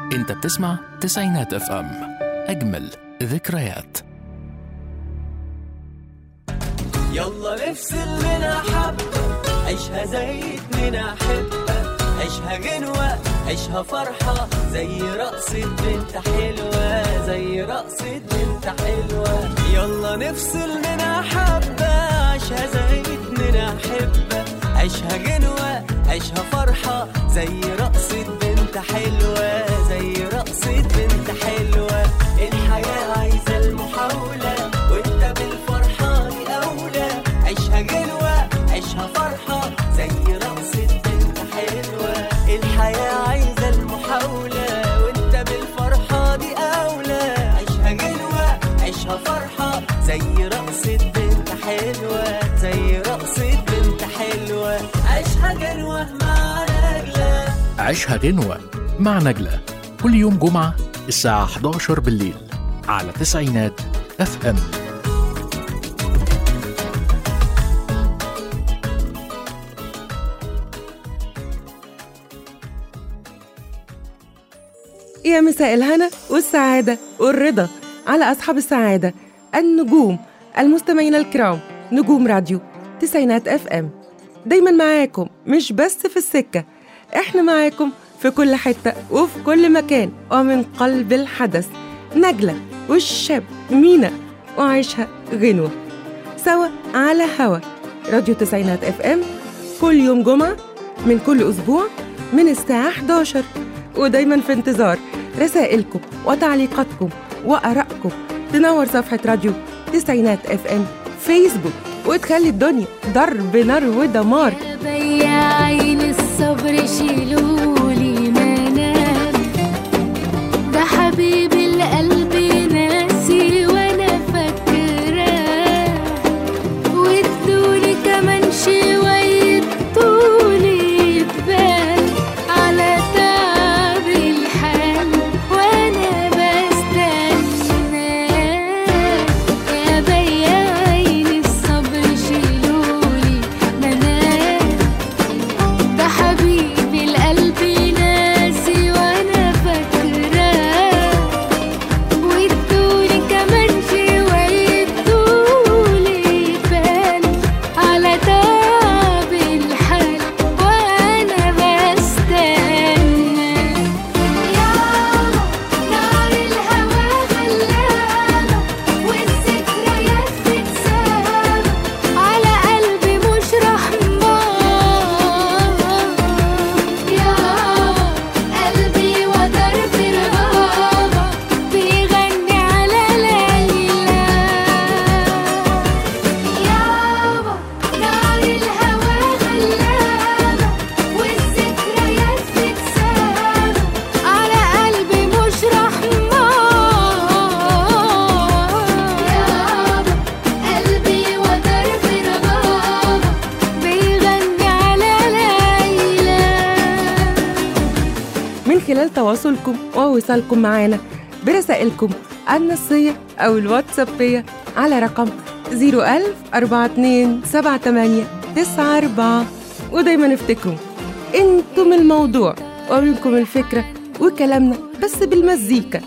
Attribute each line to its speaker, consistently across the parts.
Speaker 1: انت بتسمع تسعينات اف ام اجمل ذكريات
Speaker 2: يلا نفصل لنا حبة عيشها زي اتنين أحبة عيشها غنوة عيشها فرحة زي رقصة بنت حلوة زي رقصة بنت حلوة يلا نفصل لنا حبة عيشها زي اتنين أحبة عيشها غنوة عيشها فرحة زي رقصة بنت حلوة زي رقصة بنت حلوة الحياة عايزة المحاولة وانت بالفرحة دي أولى عيشها غنوة عيشها فرحة زي رقصة بنت حلوة الحياة عايزة المحاولة وانت بالفرحة دي أولى عيشها غنوة عيشها فرحة زي رقصة بنت حلوة زي رقصة بنت حلوة عيشها غنوة مع نجلة
Speaker 1: عيشها غنوة مع نجلة كل يوم جمعة الساعة 11 بالليل على تسعينات اف ام
Speaker 3: يا مساء الهنا والسعادة والرضا على أصحاب السعادة النجوم المستمعين الكرام نجوم راديو تسعينات اف ام دايما معاكم مش بس في السكة احنا معاكم في كل حتة وفي كل مكان ومن قلب الحدث نجلة والشاب مينا وعيشها غنوة سوا على هوا راديو تسعينات اف ام كل يوم جمعة من كل أسبوع من الساعة 11 ودايما في انتظار رسائلكم وتعليقاتكم وآرائكم تنور صفحة راديو تسعينات اف ام فيسبوك وتخلي الدنيا ضرب نار ودمار
Speaker 4: بياعين الصبر شيلولي منام ده حبيب القلب ناسي وانا فاكراه وادوني كمان شوية طولي بال على تعب الحال وانا بستناه يا بياعين الصبر شيلولي منام ده حبيبي القلب ناسي وانا فاكراه وادولي كمان شوية طولي بال على تعب الحال وانا بستنى يابا نار الهوى غلابة والذكريات بتسابق على قلبي مش رحمة يابا قلبي وضرب رقابة بيغني على ليلى يابا نار الهوى غلابة والذكريات بتسابق على قلبي مش رحمة يابا قلبي وضرب رقابة بيغني على ليلى
Speaker 3: من خلال تواصلكم ووصالكم معانا برسائلكم النصية أو الواتسابية على رقم 010427894 ودايما افتكروا انتم الموضوع ومنكم الفكرة وكلامنا بس بالمزيكا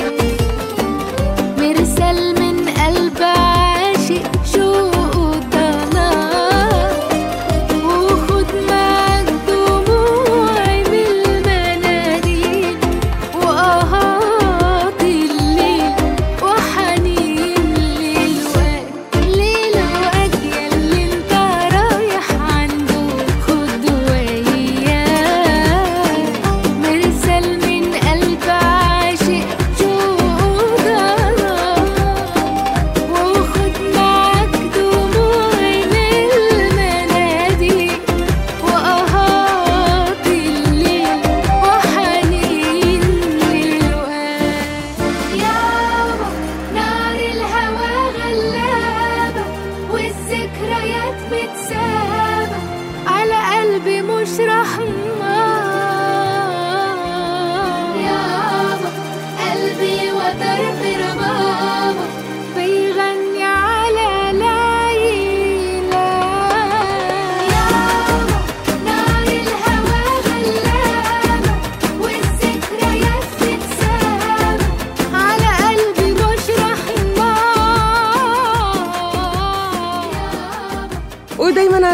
Speaker 4: مرسل من قلب عاشق شوق وطلاق وخد معاك دموعي من المناديل وآهات الليل وحنين للوقت للوقت ياللي انت رايح عنده خد وياك مرسل من قلب عاشق شوق وطلاق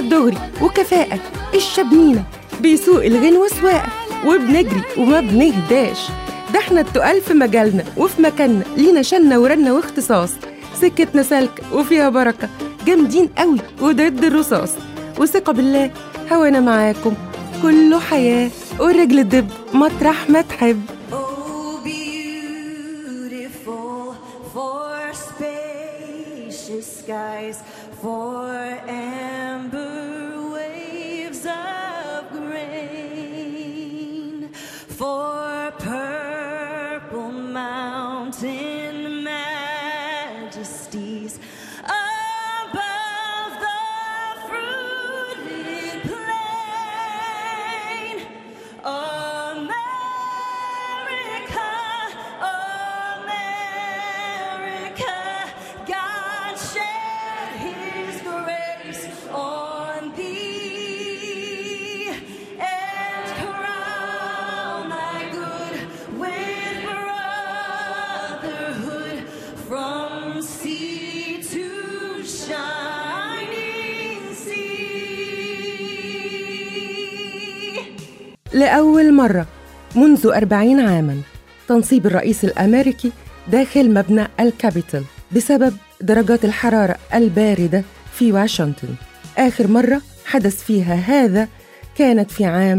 Speaker 3: عالدغري وكفاءة الشبنينة بيسوق الغنوة سواقة وبنجري وما بنهداش ده احنا التقال في مجالنا وفي مكاننا لينا شنة ورنة واختصاص سكتنا سالكة وفيها بركة جامدين قوي وضد الرصاص وثقة بالله هوانا معاكم كله حياة والرجل الدب مطرح ما تحب
Speaker 5: Oh, beautiful for spacious skies, for amber waves of grain, for purple mountain majesties above the fruited plain. America, America, God shed His grace on thee and crown thy good with brotherhood from sea to shining sea.
Speaker 3: لأول مرة منذ أربعين عاماً تنصيب الرئيس الأمريكي داخل مبنى الكابيتول بسبب درجات الحرارة الباردة في واشنطن آخر مرة حدث فيها هذا كانت في عام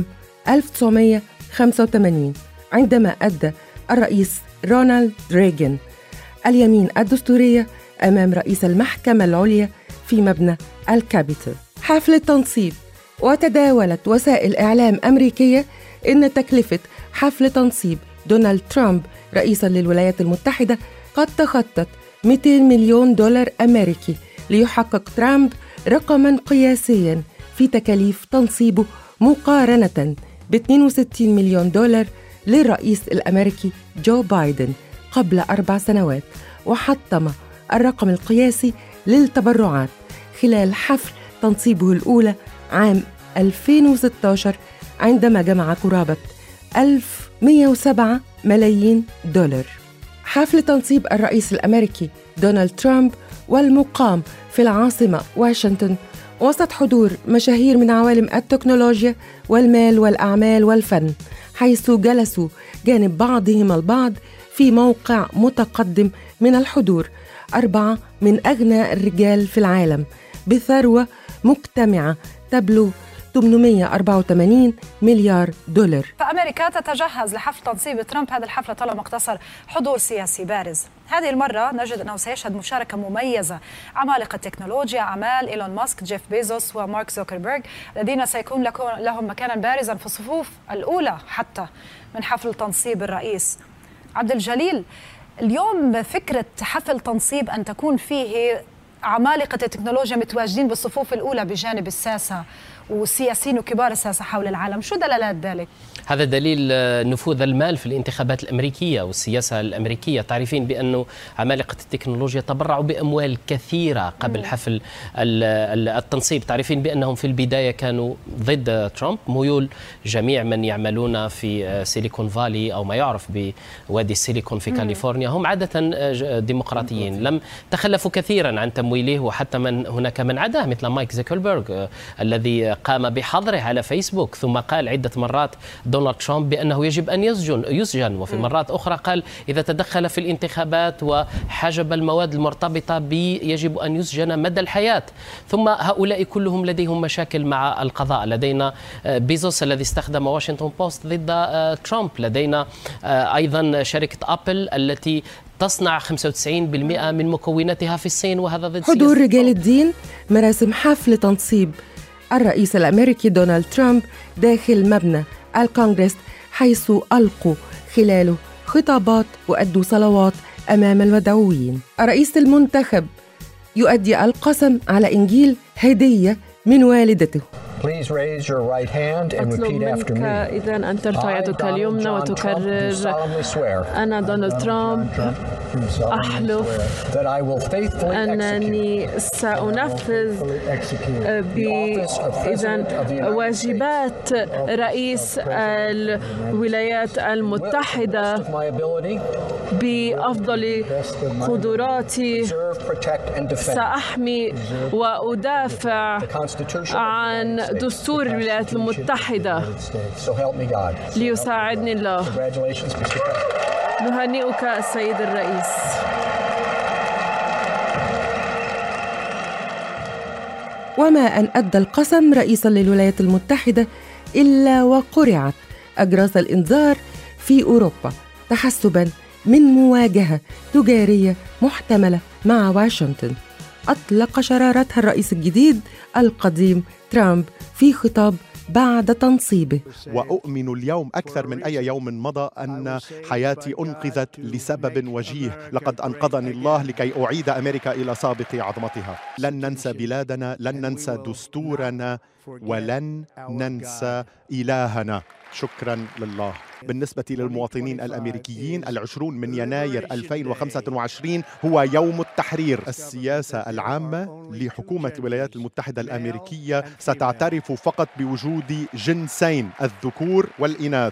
Speaker 3: 1985 عندما أدى الرئيس رونالد ريغان اليمين الدستورية أمام رئيس المحكمة العليا في مبنى الكابيتول حفل التنصيب وتداولت وسائل إعلام أمريكية إن تكلفة حفل تنصيب دونالد ترامب رئيسا للولايات المتحدة قد تخطت 200 مليون دولار أمريكي ليحقق ترامب رقما قياسيا في تكاليف تنصيبه مقارنة ب 62 مليون دولار للرئيس الأمريكي جو بايدن قبل أربع سنوات وحطم الرقم القياسي للتبرعات خلال حفل تنصيبه الأولى عام 2016 عندما جمع قرابة 1107 ملايين دولار حفل تنصيب الرئيس الأمريكي دونالد ترامب والمقام في العاصمة واشنطن وسط حضور مشاهير من عوالم التكنولوجيا والمال والأعمال والفن حيث جلسوا جانب بعضهم البعض في موقع متقدم من الحضور أربعة من أغنى الرجال في العالم بثروة مجتمعة تبلغ 884 مليار دولار
Speaker 6: فأمريكا تتجهز لحفل تنصيب ترامب هذا الحفل طالما اقتصر حضور سياسي بارز هذه المرة نجد أنه سيشهد مشاركة مميزة عمالقة التكنولوجيا أعمال إيلون ماسك جيف بيزوس ومارك زوكربيرغ الذين سيكون لكو- لهم مكانا بارزا في الصفوف الأولى حتى من حفل تنصيب الرئيس عبد الجليل اليوم فكرة حفل تنصيب أن تكون فيه عمالقة التكنولوجيا متواجدين بالصفوف الأولى بجانب الساسة والسياسيين وكبار الساسة حول العالم شو دلالات ذلك؟
Speaker 7: هذا دليل آه، نفوذ المال في الانتخابات الامريكيه والسياسه الامريكيه، تعرفين بانه عمالقه التكنولوجيا تبرعوا باموال كثيره قبل حفل ال- ال- التنصيب، تعرفين بانهم في البدايه كانوا ضد ترامب، ميول جميع من يعملون في آه، سيليكون فالي او ما يعرف بوادي السيليكون في كاليفورنيا هم عاده آه، ج- ديمقراطيين، لم تخلفوا كثيرا عن تمويله وحتى من هناك من عداه مثل مايك زيكربيرغ آه، الذي قام بحظره على فيسبوك ثم قال عده مرات دونالد ترامب بانه يجب ان يسجن يسجن وفي مرات اخرى قال اذا تدخل في الانتخابات وحجب المواد المرتبطه بي يجب ان يسجن مدى الحياه ثم هؤلاء كلهم لديهم مشاكل مع القضاء لدينا آه، بيزوس الذي استخدم واشنطن بوست ضد آه، ترامب لدينا آه، ايضا شركه ابل التي تصنع 95% من مكوناتها في الصين وهذا ضد
Speaker 3: حضور
Speaker 7: سياسة
Speaker 3: رجال
Speaker 7: ترامب.
Speaker 3: الدين مراسم حفل تنصيب الرئيس الأمريكي دونالد ترامب داخل مبنى الكونغرس حيث ألقوا خلاله خطابات وأدوا صلوات أمام المدعوين الرئيس المنتخب يؤدي القسم على إنجيل هدية من والدته
Speaker 8: Please raise your right hand and
Speaker 9: أطلب
Speaker 8: repeat after
Speaker 9: منك
Speaker 8: me.
Speaker 9: إذا أن ترفع
Speaker 8: I,
Speaker 9: يدك
Speaker 8: Donald
Speaker 9: اليمنى
Speaker 8: John Trump, do
Speaker 9: وتكرر
Speaker 8: solemnly swear
Speaker 9: أنا دونالد ترامب أحلف
Speaker 8: that I will faithfully execute
Speaker 9: أنني سأنفذ ب إذا واجبات رئيس الولايات المتحدة
Speaker 8: my ability,
Speaker 9: بأفضل قدراتي
Speaker 8: serve, protect, and defend
Speaker 9: سأحمي وأدافع
Speaker 8: the Constitution of the
Speaker 9: عن
Speaker 8: United States,
Speaker 9: دستور
Speaker 8: the
Speaker 9: الولايات
Speaker 8: Constitution of the
Speaker 9: المتحدة
Speaker 8: United States. So help me God.
Speaker 9: ليساعدني الله
Speaker 8: Congratulations, Mr. President.
Speaker 9: نهنئك السيد الرئيس
Speaker 3: وما أن أدى القسم رئيسا للولايات المتحدة إلا وقرعت أجراس الإنذار في أوروبا تحسبا من مواجهة تجارية محتملة مع واشنطن أطلق شرارتها الرئيس الجديد القديم ترامب في خطاب بعد تنصيبه
Speaker 10: وأؤمن اليوم أكثر من أي يوم مضى أن حياتي أنقذت لسبب وجيه لقد أنقذني الله لكي أعيد أمريكا إلى سابق عظمتها لن ننسى بلادنا لن ننسى دستورنا ولن ننسى إلهنا شكرا لله بالنسبة للمواطنين الأمريكيين العشرون من يناير 2025 هو يوم التحرير السياسة العامة لحكومة الولايات المتحدة الأمريكية ستعترف فقط بوجود جنسين الذكور والإناث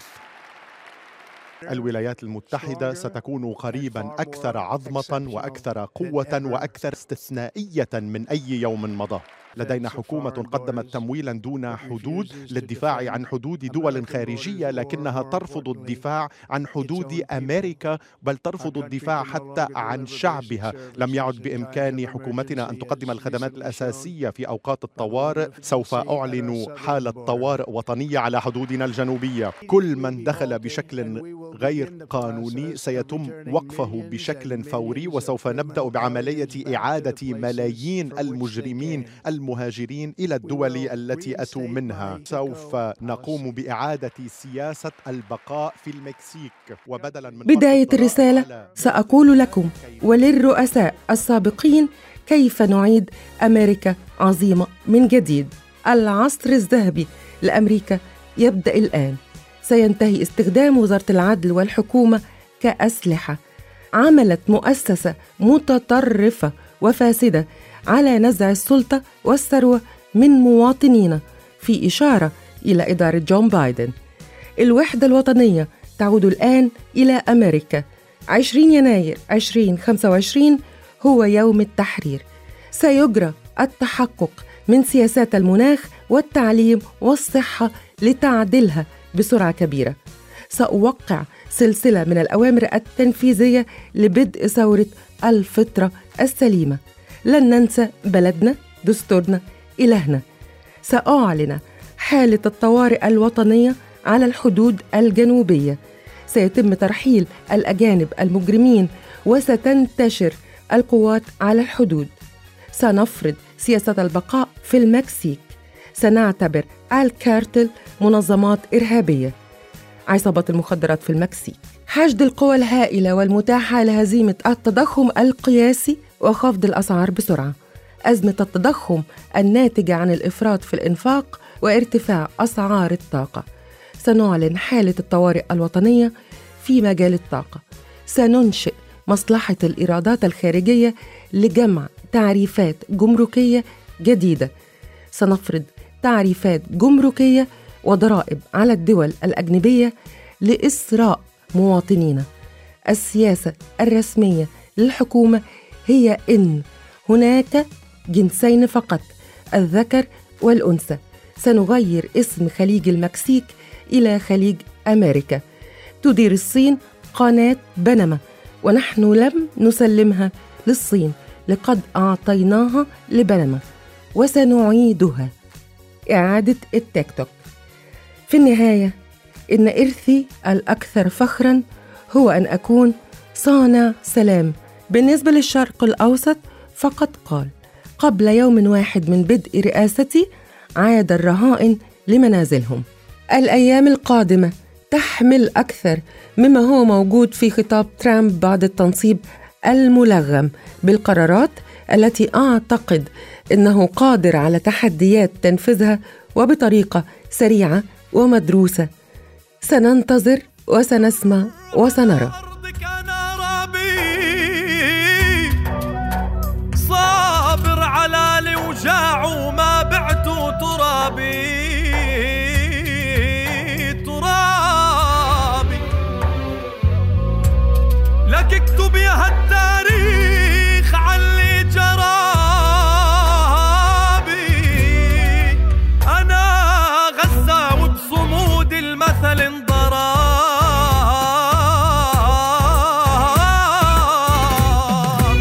Speaker 10: الولايات المتحدة ستكون قريبا أكثر عظمة وأكثر قوة وأكثر استثنائية من أي يوم مضى لدينا حكومة قدمت تمويلا دون حدود للدفاع عن حدود دول خارجية لكنها ترفض الدفاع عن حدود أمريكا بل ترفض الدفاع حتى عن شعبها لم يعد بإمكان حكومتنا أن تقدم الخدمات الأساسية في أوقات الطوارئ سوف أعلن حالة طوارئ وطنية على حدودنا الجنوبية كل من دخل بشكل غير قانوني سيتم وقفه بشكل فوري وسوف نبدأ بعملية إعادة ملايين المجرمين المهاجرين الى الدول التي اتوا منها سوف نقوم باعاده سياسه البقاء في المكسيك وبدلا من
Speaker 3: بداية الرسالة سأقول لكم وللرؤساء السابقين كيف نعيد أمريكا عظيمة من جديد العصر الذهبي لأمريكا يبدأ الآن سينتهي استخدام وزارة العدل والحكومة كأسلحة عملت مؤسسة متطرفة وفاسدة على نزع السلطة والثروة من مواطنينا في إشارة إلى إدارة جون بايدن الوحدة الوطنية تعود الآن إلى أمريكا 20 يناير 2025 هو يوم التحرير سيجرى التحقق من سياسات المناخ والتعليم والصحة لتعديلها بسرعة كبيرة سأوقع سلسلة من الأوامر التنفيذية لبدء ثورة الفطرة السليمة لن ننسى بلدنا دستورنا إلهنا سأعلن حالة الطوارئ الوطنية على الحدود الجنوبية سيتم ترحيل الأجانب المجرمين وستنتشر القوات على الحدود سنفرض سياسة البقاء في المكسيك سنعتبر الكارتل منظمات إرهابية عصابة المخدرات في المكسيك حشد القوى الهائلة والمتاحة لهزيمة التضخم القياسي وخفض الأسعار بسرعة أزمة التضخم الناتجة عن الإفراط في الإنفاق وارتفاع أسعار الطاقة سنعلن حالة الطوارئ الوطنية في مجال الطاقة سننشئ مصلحة الإيرادات الخارجية لجمع تعريفات جمركية جديدة سنفرض تعريفات جمركية وضرائب على الدول الأجنبية لإسراء مواطنينا السياسة الرسمية للحكومة هي إن هناك جنسين فقط الذكر والأنثى سنغير اسم خليج المكسيك إلى خليج أمريكا تدير الصين قناة بنما ونحن لم نسلمها للصين لقد أعطيناها لبنما وسنعيدها إعادة التيك توك في النهاية إن إرثي الأكثر فخرا هو أن أكون صانع سلام بالنسبة للشرق الأوسط فقد قال قبل يوم واحد من بدء رئاستي عاد الرهائن لمنازلهم الأيام القادمة تحمل أكثر مما هو موجود في خطاب ترامب بعد التنصيب الملغم بالقرارات التي أعتقد أنه قادر على تحديات تنفيذها وبطريقة سريعة ومدروسة سننتظر وسنسمع وسنرى
Speaker 11: صابر على الوجاع وما بعته ترابي ترابي لك اكتب يا هالتاريخ علي جرابي انا غزة وبصمود المثل انضرب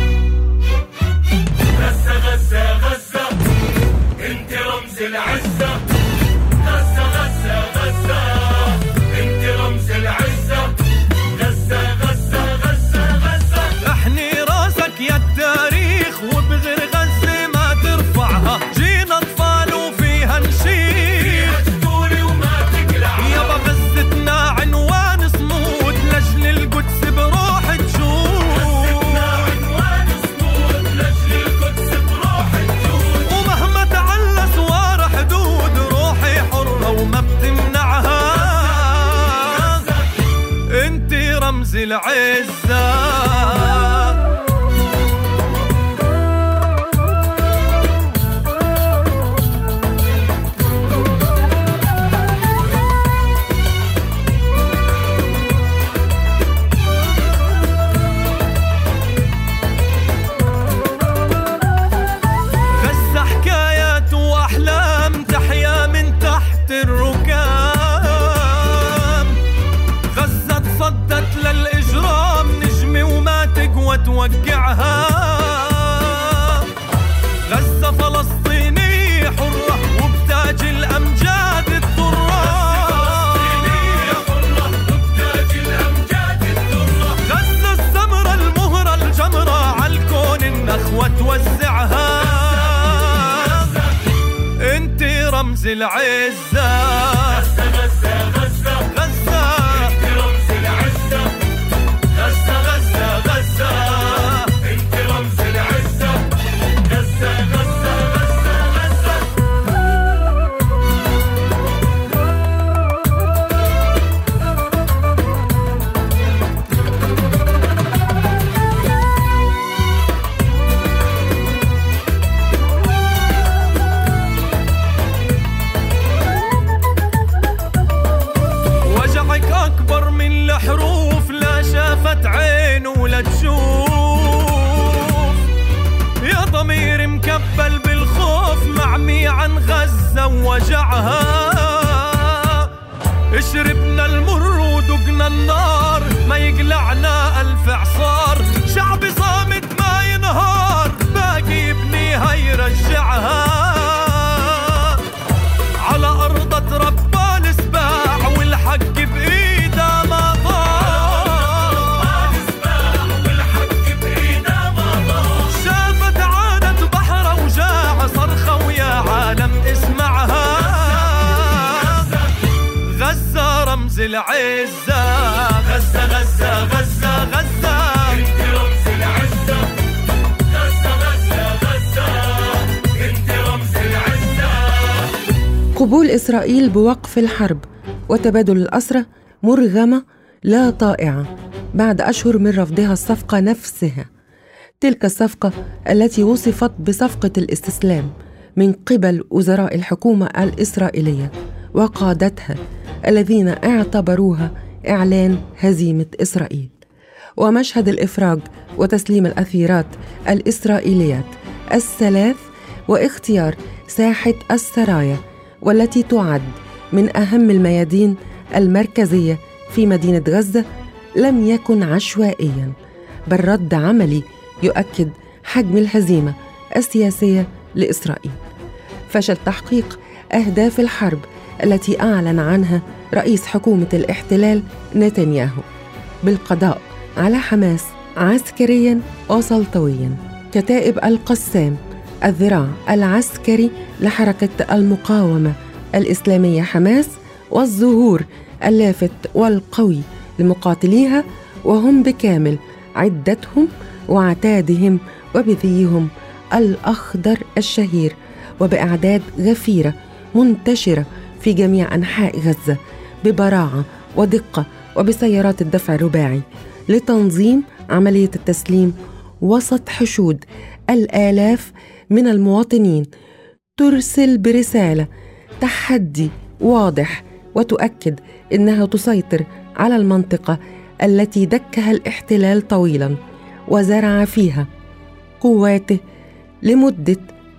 Speaker 12: غزة غزة غزة انت رمز العزة غزة غزة غزة انت رمز العزة غزة غزة غزة غزة
Speaker 11: احني راسك يا التاريخ وبغير غزة ما ترفعها جينا اطفال وفيها نشيد
Speaker 12: تقولي وما تقلع
Speaker 11: يابا غزتنا عنوان صمود لاجل القدس بروح
Speaker 12: غزتنا عنوان صمود لاجل القدس بروح تجود
Speaker 11: ومهما تعلى سوار حدود روحي حرة وما بتمنعها انت رمز العزة غزة حكايات وأحلام تحيا من تحت الركام غزة تصدت للإجرام نجمة وما تقوى توقعها غزة فلسطينية حرة وبتاج الأمجاد الدرة غزة السمرة المهرة الجمرة عالكون النخوة توزعها انت رمز العزة
Speaker 12: غزة غزة غزة
Speaker 11: غزة
Speaker 12: انت رمز العزة غزة غزة غزة انت رمز العزة غزة غزة غزة غزة
Speaker 11: وجعك أكبر من الحروف لا شافت عين ولا تشوف يا ضمير مكبل بالخوف معمي عن غزة ووجعها شربنا المر ودقنا النار ما يقلعنا ألف إعصار شعب صامت ما ينهار باقي يبني هاي يرجعها على أرض تربى السباع والحق بإيده ما ضاع شافت عادة بحر وجاع صرخة ويا عالم اسمعها غزة رمز العزة غزة غزة غزة غزة
Speaker 12: انت رمز العزة غزة غزة غزة انت رمز العزة
Speaker 3: قبول إسرائيل بوقف الحرب وتبادل الأسرى مرغمة لا طائعة بعد أشهر من رفضها الصفقة نفسها تلك الصفقة التي وصفت بصفقة الاستسلام من قبل وزراء الحكومة الإسرائيلية وقادتها الذين اعتبروها إعلان هزيمة إسرائيل ومشهد الإفراج وتسليم الأثيرات الإسرائيليات الثلاث واختيار ساحة السرايا والتي تعد من أهم الميادين المركزية في مدينة غزة لم يكن عشوائيا بل رد عملي يؤكد حجم الهزيمة السياسية لإسرائيل فشل تحقيق أهداف الحرب التي أعلن عنها رئيس حكومة الاحتلال نتنياهو بالقضاء على حماس عسكريا وسلطويا كتائب القسام الذراع العسكري لحركة المقاومة الإسلامية حماس والظهور اللافت والقوي لمقاتليها وهم بكامل عدتهم وعتادهم وبذيهم الأخضر الشهير وبأعداد غفيرة منتشرة في جميع أنحاء غزة ببراعة ودقة وبسيارات الدفع الرباعي لتنظيم عملية التسليم وسط حشود الآلاف من المواطنين ترسل برسالة تحدي واضح وتؤكد انها تسيطر على المنطقه التي دكها الاحتلال طويلا وزرع فيها قواته لمده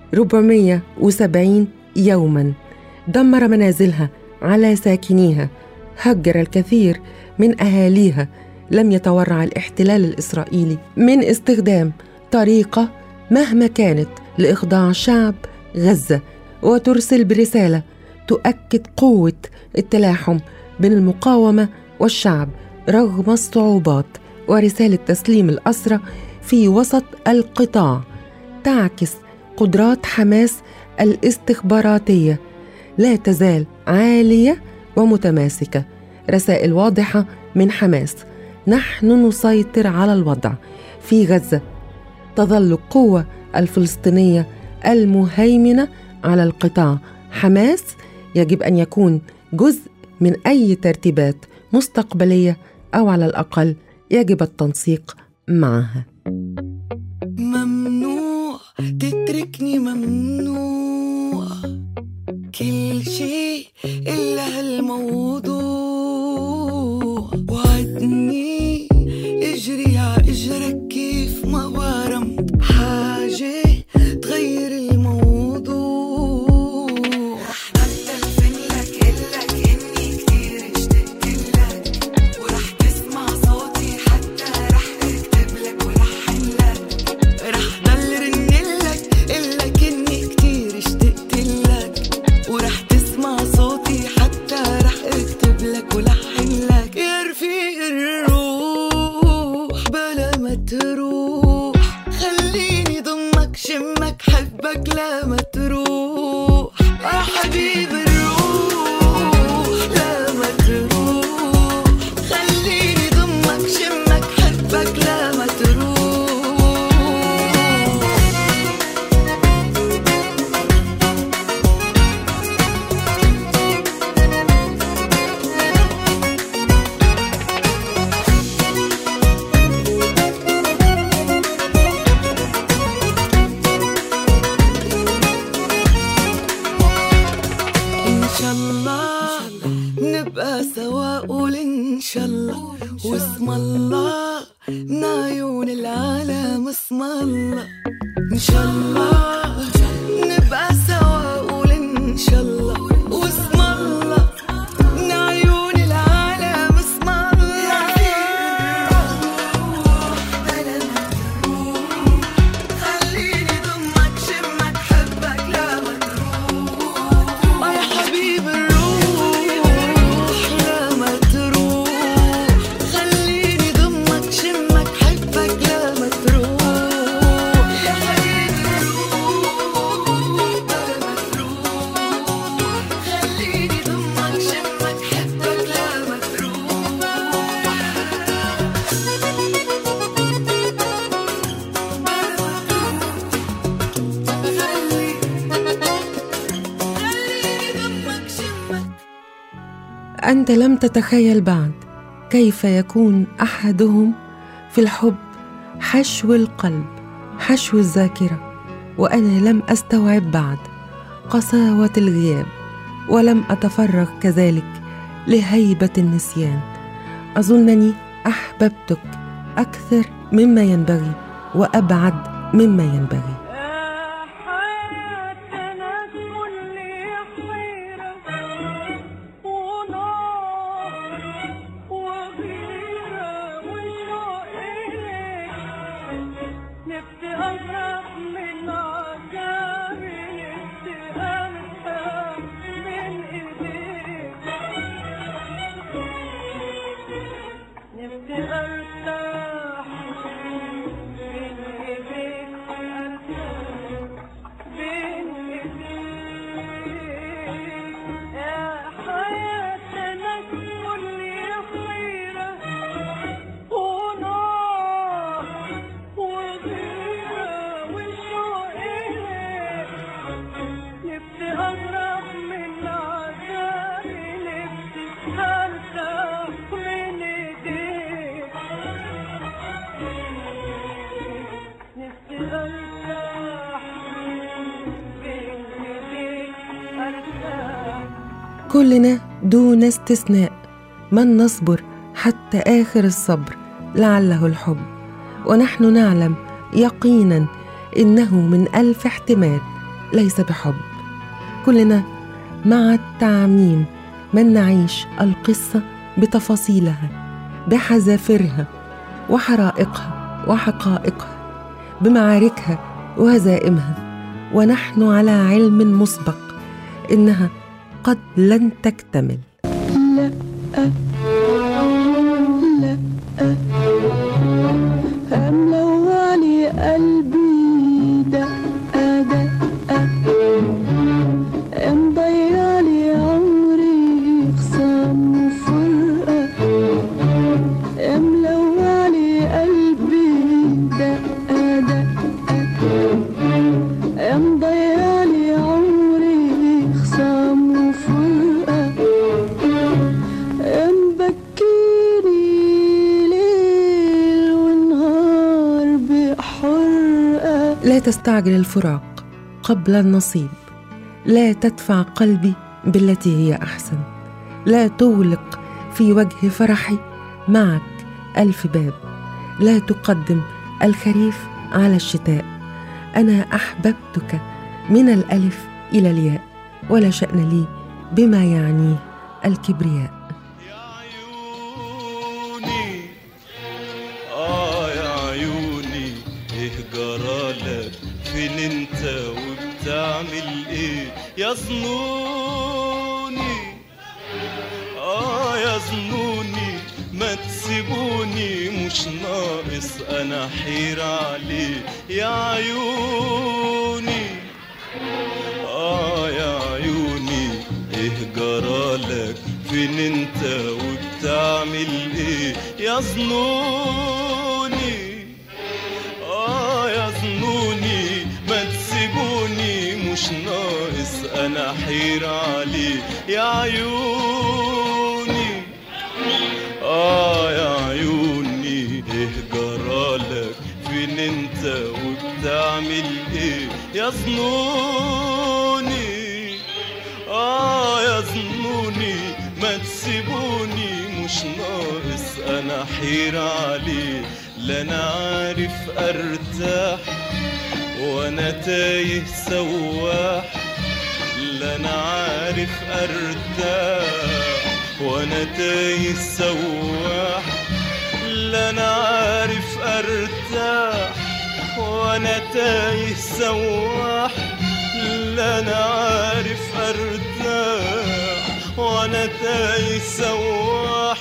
Speaker 3: 470 يوما دمر منازلها على ساكنيها هجر الكثير من اهاليها لم يتورع الاحتلال الاسرائيلي من استخدام طريقه مهما كانت لاخضاع شعب غزه وترسل برساله تؤكد قوه التلاحم بين المقاومه والشعب رغم الصعوبات ورساله تسليم الاسرى في وسط القطاع تعكس قدرات حماس الاستخباراتيه لا تزال عاليه ومتماسكه رسائل واضحه من حماس نحن نسيطر على الوضع في غزه تظل القوه الفلسطينيه المهيمنه على القطاع حماس يجب ان يكون جزء من اي ترتيبات مستقبليه او على الاقل يجب التنسيق معها
Speaker 13: ممنوع تتركني ممنوع كل شيء إلا هالموضوع وعدني اجري ع اجرك كيف ما برم حاجة تغير الموضوع رح بتلفن لك إلك إني كتير اشتقت لك ورح تسمع صوتي حتى رح اكتب لك ولحن لك رح ضل رنلك إلك إني كتير اشتقت لك ورح تسمع صوتي حتى رح اكتب لك ولحن لك يا رفيق الروح بلا ما تروح خليني ضمك شمك حبك لا ما تروح يا حبيب الروح لا ما تروح خليني ضمك شمك حبك لا ما تروح إن شاء الله نبقى سوا قول إن شاء الله واسم الله من عيون العالم اسم الله إن شاء الله نبقى سوا قول إن شاء الله واسم الله من عيون العالم اسم الله خليني ضمك شمك حبك لا ما تروح يا حبيب الروح لا ما تروح خليني ضمك شمك حبك لا ما تروح يا حبيب الروح لا ما تروح خليني ضمك شمك حبك لا ما
Speaker 3: انت لم تتخيل بعد كيف يكون احدهم في الحب حشو القلب حشو الذاكره وانا لم استوعب بعد قساوه الغياب ولم اتفرغ كذلك لهيبه النسيان اظنني احببتك اكثر مما ينبغي وابعد مما ينبغي
Speaker 5: نفسي أهرب من عذابي نفسي أرتاح من إيديك نفسي أرتاح من إيديك
Speaker 3: كلنا دون استثناء من نصبر حتى آخر الصبر لعله الحب ونحن نعلم يقينا إنه من ألف احتمال ليس بحب كلنا مع التعميم من نعيش القصة بتفاصيلها بحذافيرها وحرائقها وحقائقها بمعاركها وهزائمها ونحن على علم مسبق إنها قد لن تكتمل
Speaker 14: لا لا ملوعني قلبي دقة دقة مضيعلي عمري خصام وفرقة ملوعني قلبي دقة دقة مضيعلي عمري خصام وفرقة مبكيني ليل ونهار بحرقة
Speaker 3: لا تستعجل الفراق قبل النصيب لا تدفع قلبي بالتي هي احسن لا تغلق في وجه فرحي معك الف باب لا تقدم الخريف على الشتاء انا احببتك من الالف الى الياء ولا شان لي بما يعنيه الكبرياء
Speaker 12: آه يا عيوني إيه جرالك فين انت وبتعمل ايه يا ظنوني آه يا ظنوني ما تسيبوني مش ناقص أنا حير عليه يا عيوني آه يا عيوني إيه جرالك فين انت وبتعمل ايه يا ظنوني آه يا ظنوني ما تسيبوني مش ناقص أنا حير عليه يا عيوني آه يا عيوني إيه جرالك فين انت وبتعمل ايه يا ظنوني آه يا ظنوني ما تسيبوني مش ناقص أنا حير عليه لا أنا عارف أرتاح وأنا تايه سواح لا أنا عارف أرتاح وأنا تايه سواح لا أنا عارف أرتاح وأنا تايه سواح لا أنا عارف أرتاح وأنا تايه سواح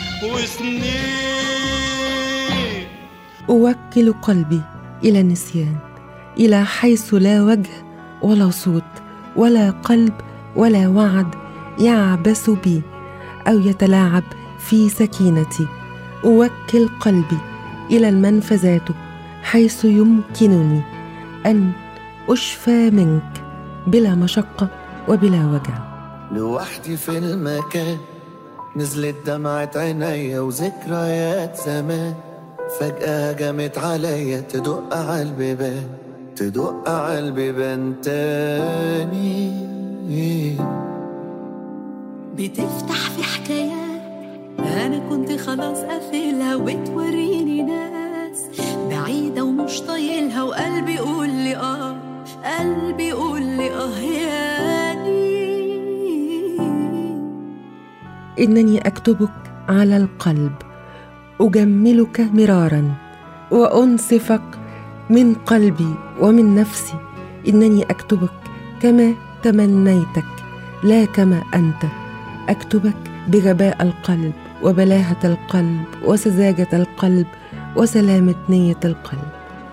Speaker 12: وسنين
Speaker 3: أوكل قلبي إلى النسيان إلى حيث لا وجه ولا صوت ولا قلب ولا وعد يعبث بي أو يتلاعب في سكينتي أوكل قلبي إلى المنفذات حيث يمكنني أن أشفى منك بلا مشقة وبلا وجع
Speaker 15: لوحدي في المكان نزلت دمعة عينيا وذكريات زمان فجأة هجمت عليا تدق على البيبان تدق على البيبان تاني
Speaker 16: بتفتح في حكايات انا كنت خلاص قافلها وبتوريني ناس بعيدة ومش طايلها وقلبي يقول لي اه قلبي يقول لي اه ياني
Speaker 3: إنني أكتبك على القلب أجملك مرارا وأنصفك من قلبي ومن نفسي إنني أكتبك كما تمنيتك لا كما أنت أكتبك بغباء القلب وبلاهة القلب وسذاجة القلب وسلامة نية القلب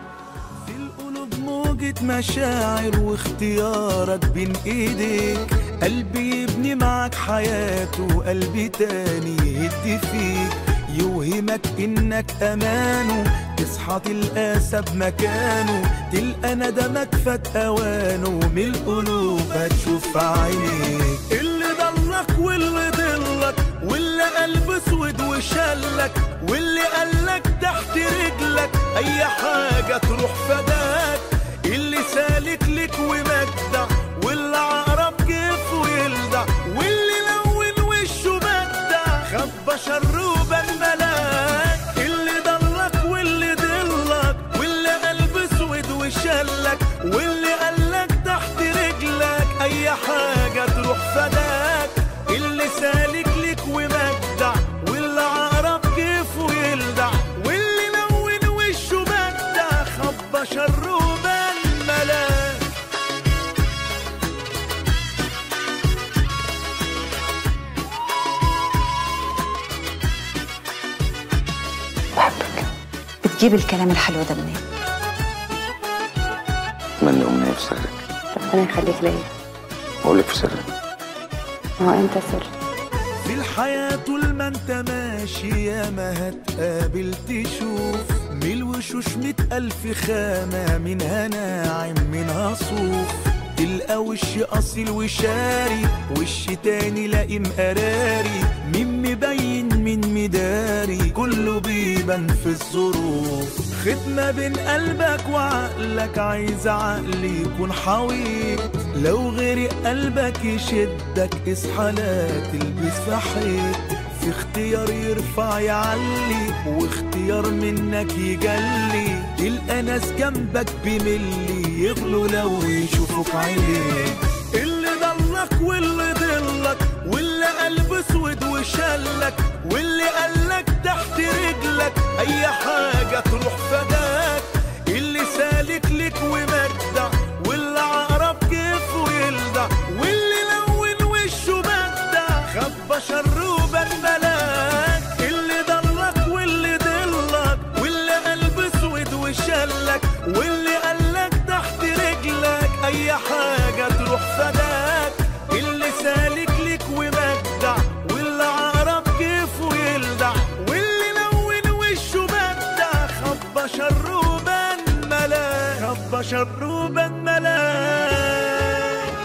Speaker 17: موجة مشاعر واختيارك بين ايديك قلبي يبني معك حياته وقلبي تاني يهد فيك يوهمك انك امانه تصحى تلقى ساب مكانه تلقى ندمك فات اوانه من القلوب هتشوف عينيك اللي ضلك واللي ضلك واللي قلب اسود وشلك واللي قالك تحت رجلك اي حاجة تروح فداك اللي سالك لك ومجدع واللي عقرب كيف ويلدع واللي لو
Speaker 18: بتجيب الكلام الحلو ده منين
Speaker 19: اتمنى امنيه في سرك
Speaker 18: ربنا يخليك ليا
Speaker 19: بقول لك في سرك
Speaker 18: ما هو انت سر
Speaker 17: في الحياة طول ما انت ماشي يا ما هتقابل تشوف من الوشوش مئة ألف خامة منها ناعم منها صوف تلقى وش أصيل وشاري وش تاني لائم قراري مين مبين مين مداري كله بيبان في الظروف خدمة بين قلبك وعقلك عايز عقل يكون حويط لو غير قلبك يشدك اصحى لا تلبس في حيط في اختيار يرفع يعلي واختيار منك يجلي تلقى ناس جنبك بملي يغلوا لو يشوفوك عينيك اللي ضلك واللي ضلك واللي قلب اسود وشلك واللي قالك تحت رجلك اي حاجة تروح فداك اللي سالك لك ومجدع واللي عقرب كيفه يلدع واللي لون وشه بدع خبى شر وبان ملاك اللي ضلك واللي ضلك واللي قلب اسود وشلك واللي قالك تحت رجلك اي حاجة تروح فداك اللي سالك لك ومجدع واللي عقرب كيفه يلدع واللي لون وشه بدع خبى شر وبان ملاك خبى شر وبان ملاك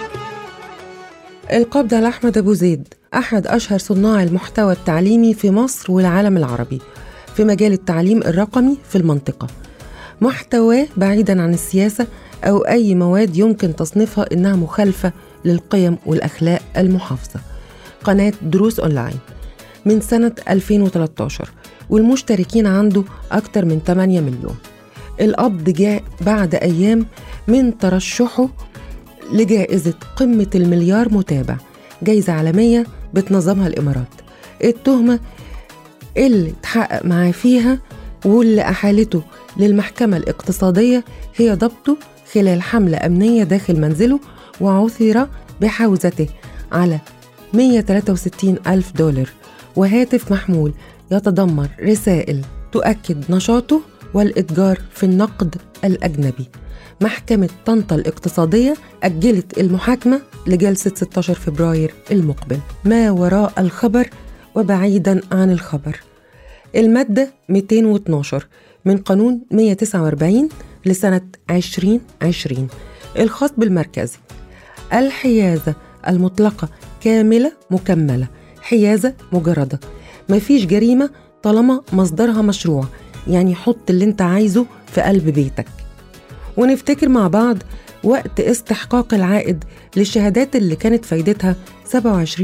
Speaker 3: القبض على أحمد أبو زيد أحد أشهر صناع المحتوى التعليمي في مصر والعالم العربي في مجال التعليم الرقمي في المنطقة محتواه بعيدا عن السياسة أو أي مواد يمكن تصنيفها إنها مخالفة للقيم والأخلاق المحافظة قناة دروس أونلاين من سنة 2013 والمشتركين عنده أكتر من 8 مليون القبض جاء بعد أيام من ترشحه لجائزة قمة المليار متابع جايزة عالمية بتنظمها الإمارات التهمة اللي اتحقق معاه فيها واللي أحالته للمحكمة الاقتصادية هي ضبطه خلال حملة أمنية داخل منزله وعثر بحوزته على 163 ألف دولار وهاتف محمول يتضمن رسائل تؤكد نشاطه والإتجار في النقد الأجنبي محكمة طنطا الاقتصادية أجلت المحاكمة لجلسة 16 فبراير المقبل ما وراء الخبر وبعيدا عن الخبر المادة 212 من قانون 149 لسنة 2020 الخاص بالمركزي الحيازة المطلقة كاملة مكملة حيازة مجردة مفيش جريمة طالما مصدرها مشروع يعني حط اللي انت عايزه في قلب بيتك ونفتكر مع بعض وقت استحقاق العائد للشهادات اللي كانت فايدتها 27%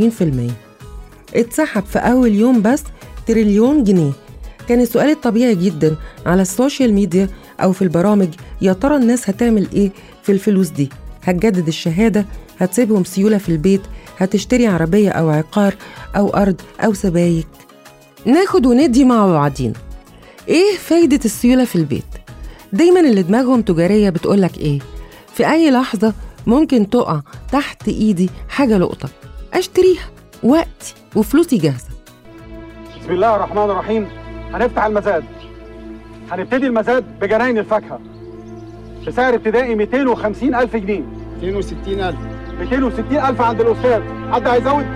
Speaker 3: اتسحب في أول يوم بس تريليون جنيه كان السؤال الطبيعي جدا على السوشيال ميديا أو في البرامج يا ترى الناس هتعمل إيه في الفلوس دي هتجدد الشهادة هتسيبهم سيولة في البيت هتشتري عربية أو عقار أو أرض أو سبايك ناخد وندي مع بعضينا إيه فايدة السيولة في البيت؟ دايما اللي دماغهم تجارية بتقولك إيه؟ في أي لحظة ممكن تقع تحت إيدي حاجة لقطة أشتريها وقتي وفلوسي جاهزة
Speaker 20: بسم الله الرحمن الرحيم هنفتح المزاد هنبتدي المزاد بجناين الفاكهة بسعر ابتدائي 250 ألف جنيه 260 ألف 260 ألف عند الأستاذ حد هيزود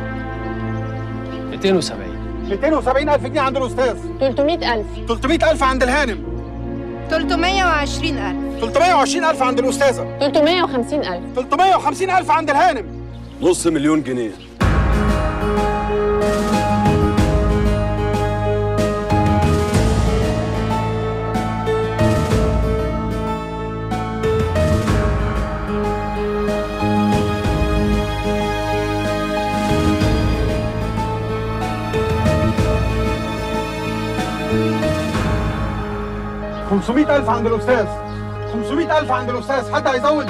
Speaker 7: 270
Speaker 20: 270 ألف جنيه عند الأستاذ
Speaker 21: 300 ألف
Speaker 20: 300 ألف عند الهانم
Speaker 21: 320 ألف
Speaker 20: 320 ألف عند الأستاذة
Speaker 21: 350 ألف
Speaker 20: 350 ألف عند الهانم
Speaker 22: نص مليون جنيه
Speaker 20: خمسمائة ألف عند الأستاذ خمسمائة ألف عند الأستاذ حد هيزود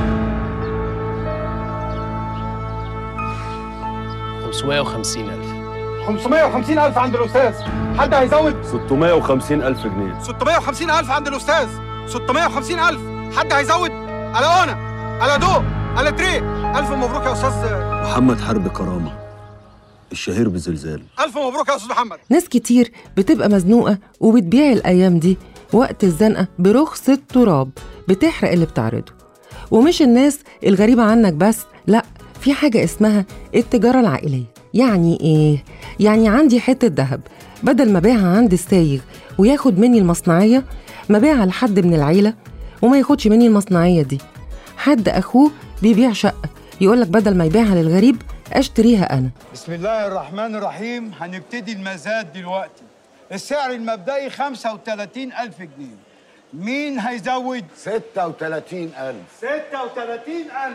Speaker 7: 550 ألف
Speaker 20: 550 ألف عند الأستاذ حد هيزود
Speaker 22: 650 ألف جنيه
Speaker 20: 650 ألف عند الأستاذ 650 ألف حد هيزود ألا أنا ألا دو ألا تري ألف مبروك يا أستاذ
Speaker 22: محمد حرب كرامة الشهير بزلزال
Speaker 20: ألف مبروك يا أستاذ محمد
Speaker 3: ناس كتير بتبقى مزنوقة وبتبيع الأيام دي وقت الزنقة برخص التراب بتحرق اللي بتعرضه ومش الناس الغريبة عنك بس لا في حاجة اسمها التجارة العائلية يعني ايه؟ يعني عندي حتة ذهب بدل ما بيعها عند السايغ وياخد مني المصنعية ما بيعها لحد من العيلة وما ياخدش مني المصنعية دي حد أخوه بيبيع شقة يقولك بدل ما يبيعها للغريب أشتريها أنا
Speaker 1: بسم الله الرحمن الرحيم هنبتدي المزاد دلوقتي السعر المبدئي 35000 جنيه مين هيزود
Speaker 2: 36000
Speaker 1: 36000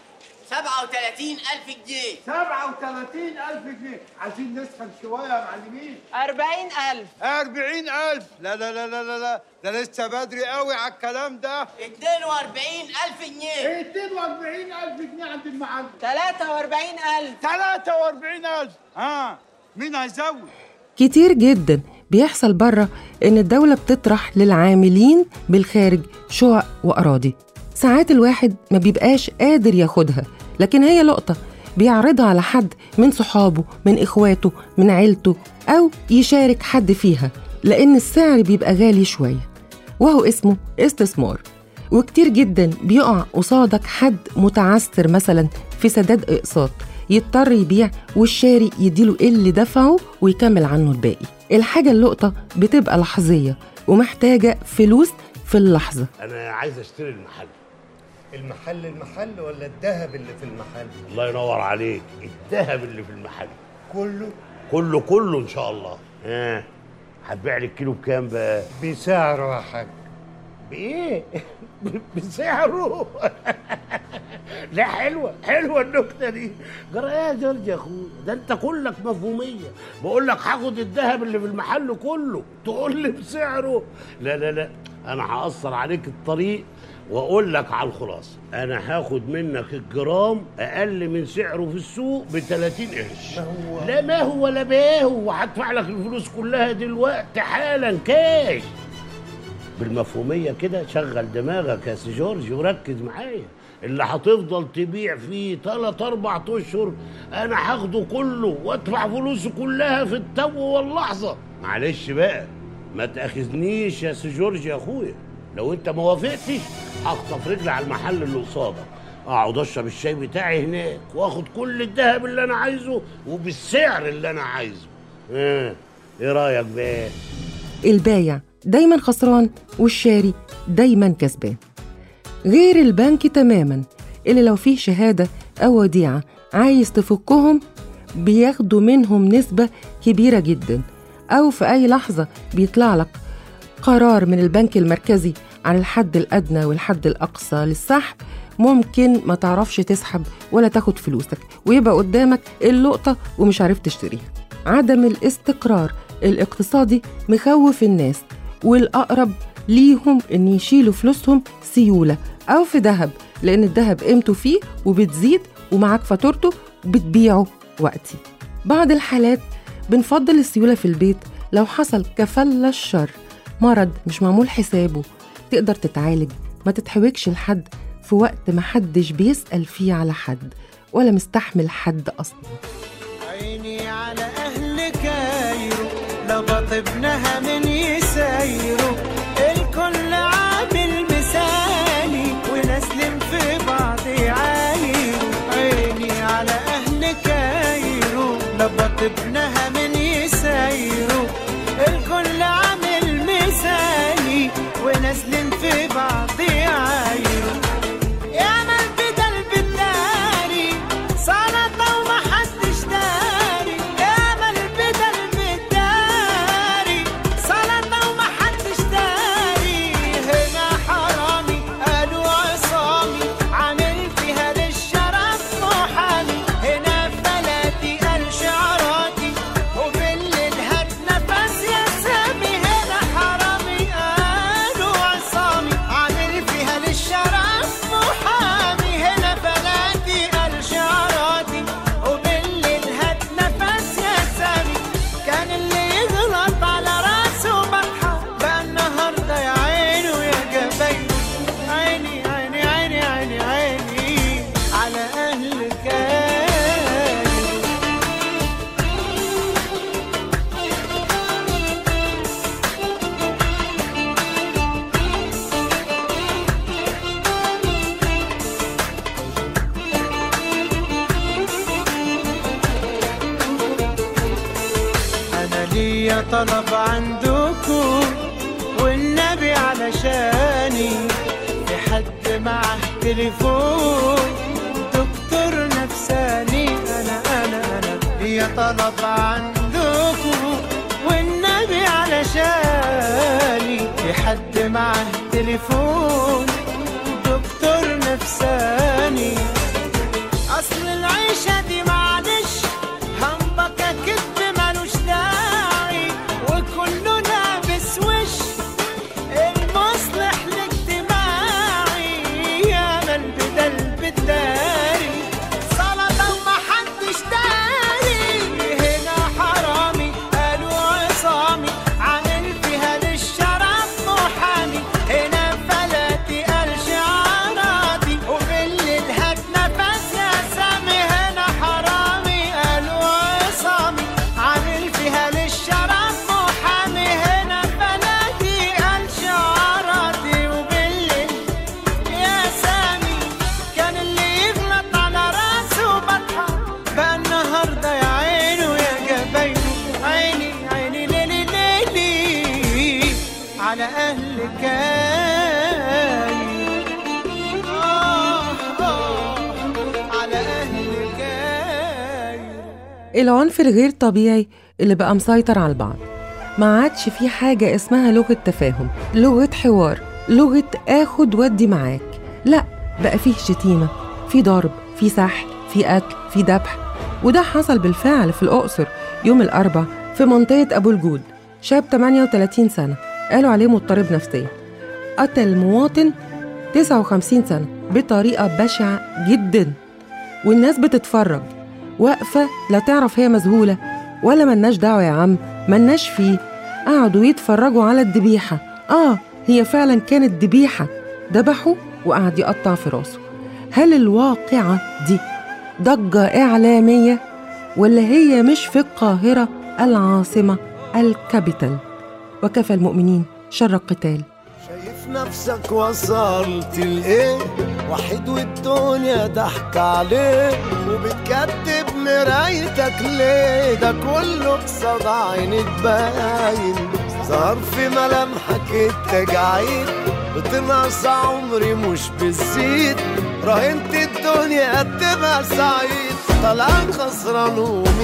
Speaker 23: 37000 جنيه
Speaker 1: 37000 جنيه عايزين نسخن شويه يا معلمين
Speaker 23: 40000
Speaker 1: 40000 لا لا لا لا لا لا ده لسه بدري قوي على الكلام ده
Speaker 23: 42000 جنيه
Speaker 1: 42000 جنيه عند المعلم
Speaker 23: 43000
Speaker 1: 43000 ها مين هيزود
Speaker 3: كتير جدا بيحصل بره إن الدولة بتطرح للعاملين بالخارج شقق وأراضي ساعات الواحد ما بيبقاش قادر ياخدها لكن هي لقطة بيعرضها على حد من صحابه من إخواته من عيلته أو يشارك حد فيها لأن السعر بيبقى غالي شوية وهو اسمه استثمار وكتير جدا بيقع قصادك حد متعثر مثلا في سداد اقساط يضطر يبيع والشاري يديله اللي دفعه ويكمل عنه الباقي الحاجة اللقطة بتبقى لحظية ومحتاجة فلوس في اللحظة
Speaker 24: انا عايز اشتري المحل
Speaker 2: المحل المحل ولا الذهب اللي في المحل
Speaker 24: الله ينور عليك الذهب اللي في المحل
Speaker 2: كله
Speaker 24: كله كله ان شاء الله ها هتبيع لي الكيلو بكام بقى
Speaker 2: بسعره يا حاج
Speaker 24: بايه بسعره لا حلوه حلوه النكته دي جرى ايه يا جورج يا اخويا ده انت كلك مفهوميه بقول لك هاخد الذهب اللي في المحل كله تقول لي بسعره لا لا لا انا هاثر عليك الطريق واقول لك على الخلاصه انا هاخد منك الجرام اقل من سعره في السوق ب 30 قرش لا ما هو ولا باه وهدفع لك الفلوس كلها دلوقتي حالا كاش بالمفهوميه كده شغل دماغك يا سي جورج وركز معايا اللي هتفضل تبيع فيه تلات اربع اشهر انا هاخده كله وادفع فلوسه كلها في التو واللحظه معلش بقى ما تاخذنيش يا سي جورج يا اخويا لو انت ما وافقتش هخطف رجلي على المحل اللي قصادك اقعد اشرب الشاي بتاعي هناك واخد كل الذهب اللي انا عايزه وبالسعر اللي انا عايزه اه ايه رايك بقى
Speaker 3: البايع دايما خسران والشاري دايما كسبان غير البنك تماما اللي لو فيه شهادة أو وديعة عايز تفكهم بياخدوا منهم نسبة كبيرة جدا أو في أي لحظة بيطلع لك قرار من البنك المركزي عن الحد الأدنى والحد الأقصى للسحب ممكن ما تعرفش تسحب ولا تاخد فلوسك ويبقى قدامك اللقطة ومش عارف تشتريها عدم الاستقرار الاقتصادي مخوف الناس والأقرب ليهم إن يشيلوا فلوسهم سيولة أو في ذهب لأن الذهب قيمته فيه وبتزيد ومعاك فاتورته بتبيعه وقتي بعض الحالات بنفضل السيولة في البيت لو حصل كفل الشر مرض مش معمول حسابه تقدر تتعالج ما تتحوجش لحد في وقت ما حدش بيسأل فيه على حد ولا مستحمل حد أصلا
Speaker 25: عيني على أهل كايرو لبط ابنها من يسايرو الكل عامل مثالي ونسلم في بعض يعايرو عيني على أهل كايرو لبط ابنها من يسايرو الكل عامل مثالي ونسلم في بعض يعايرو يا من بدل بالداري سلطة وما حدش داري يا من بدل بالداري سلطة وما حدش داري هنا حرامي قالوا عصامي عامل فيها للشرف محامي هنا في بلدي قال شعراتي طلب عندكم والنبي علشاني في حد معه تليفون دكتور نفساني انا انا انا يا طلب عندكم والنبي علشاني في حد معه تليفون دكتور نفساني اصل العيشة دي معلش همبكة كدب ملوش داعي وكله لابس وش المصلح الاجتماعي يا من بدل بالداري سلطة ومحدش داري هنا حرامي قالوا عصامي عامل فيها للشرف محامي هنا فلاتي قال شعاراتي وبالليل هات نفس يا سامي هنا حرامي قالوا عصامي عامل فيها للشرف محامي هنا فلاتي قال شعاراتي وبالليل يا سامي كان اللي يغلط على راسه بطحة بقى النهارده يا عينه يا جبينه عيني عيني ليلي ليلي على أهل كاي آه آه على أهل كاي
Speaker 3: العنف الغير طبيعي اللي بقى مسيطر على البعض ما عادش في حاجة اسمها لغة تفاهم لغة حوار لغة اخد ودي معاك لا بقى فيه شتيمة في ضرب في سحل في قتل في ذبح وده حصل بالفعل في الأقصر يوم الأربع في منطقة أبو الجود شاب 38 سنة قالوا عليه مضطرب نفسيا قتل مواطن 59 سنة بطريقة بشعة جدا والناس بتتفرج واقفة لا تعرف هي مذهولة ولا ملناش دعوة يا عم ملناش فيه قعدوا يتفرجوا على الذبيحة آه هي فعلا كانت ذبيحة ذبحوا وقعد يقطع في راسه هل الواقعة دي ضجة إعلامية ولا هي مش في القاهرة العاصمة الكابيتال وكفى المؤمنين شر القتال
Speaker 4: شايف نفسك وصلت لإيه وحيد والدنيا ضحك عليه وبتكتب مرايتك ليه ده كله قصاد عينك باين ظهر في ملامحك التجاعيد بتنقص عمري مش بتزيد راهنت الدنيا تبقى سعيد طلع خسران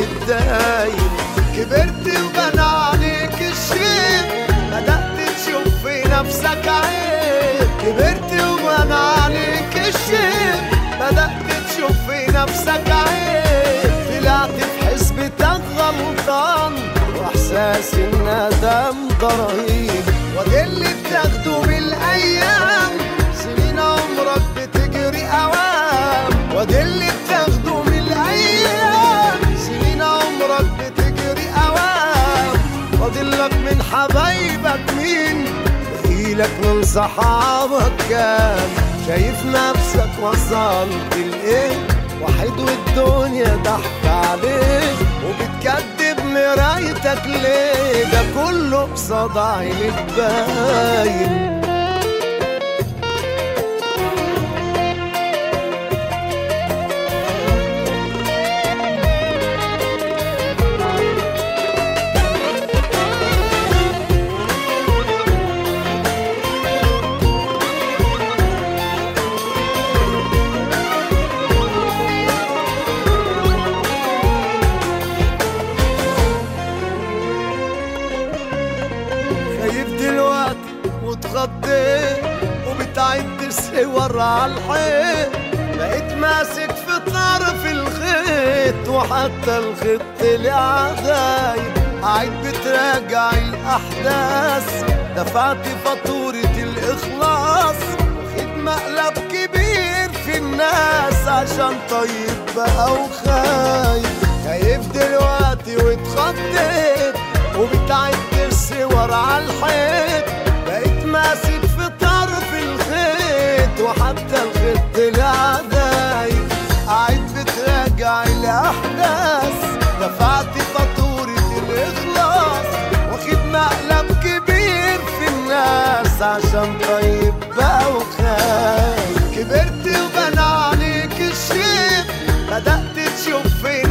Speaker 4: ومتداين كبرت وبنى عليك الشيء بدأت تشوف في نفسك عيب كبرت وبنى عليك الشيء بدأت تشوف في نفسك عيب طلعت في حسبتك غلطان واحساس الندم ده رهيب وده اللي بتاخده من الايام سنين عمرك بتجري اوام وده اللي بتاخده من الايام سنين عمرك بتجري اوام فاضلك من حبايبك مين بقيلك من صحابك كان شايف نفسك وصلت لايه وحيد والدنيا ضحك عليك وبتكدب مرايتك ليه ده كله قصاد عينك باين خايف دلوقتي واتخضيت وبتعد الصور على الحيط بقيت ماسك في طرف الخيط وحتى الخيط طلع غايب قاعد بتراجع الاحداث دفعت فاتورة الاخلاص واخد مقلب كبير في الناس عشان طيب بقى وخايف خايف دلوقتي واتخضيت وبتعد الصور على الحيط بقيت ماسك في طرف الخيط وحتى الخيط طلع دايب قاعد بتراجع الاحداث دفعت فاتورة الاخلاص واخد مقلب كبير في الناس عشان طيب بقى وخايف كبرت وبنى عليك الشيء بدأت تشوف في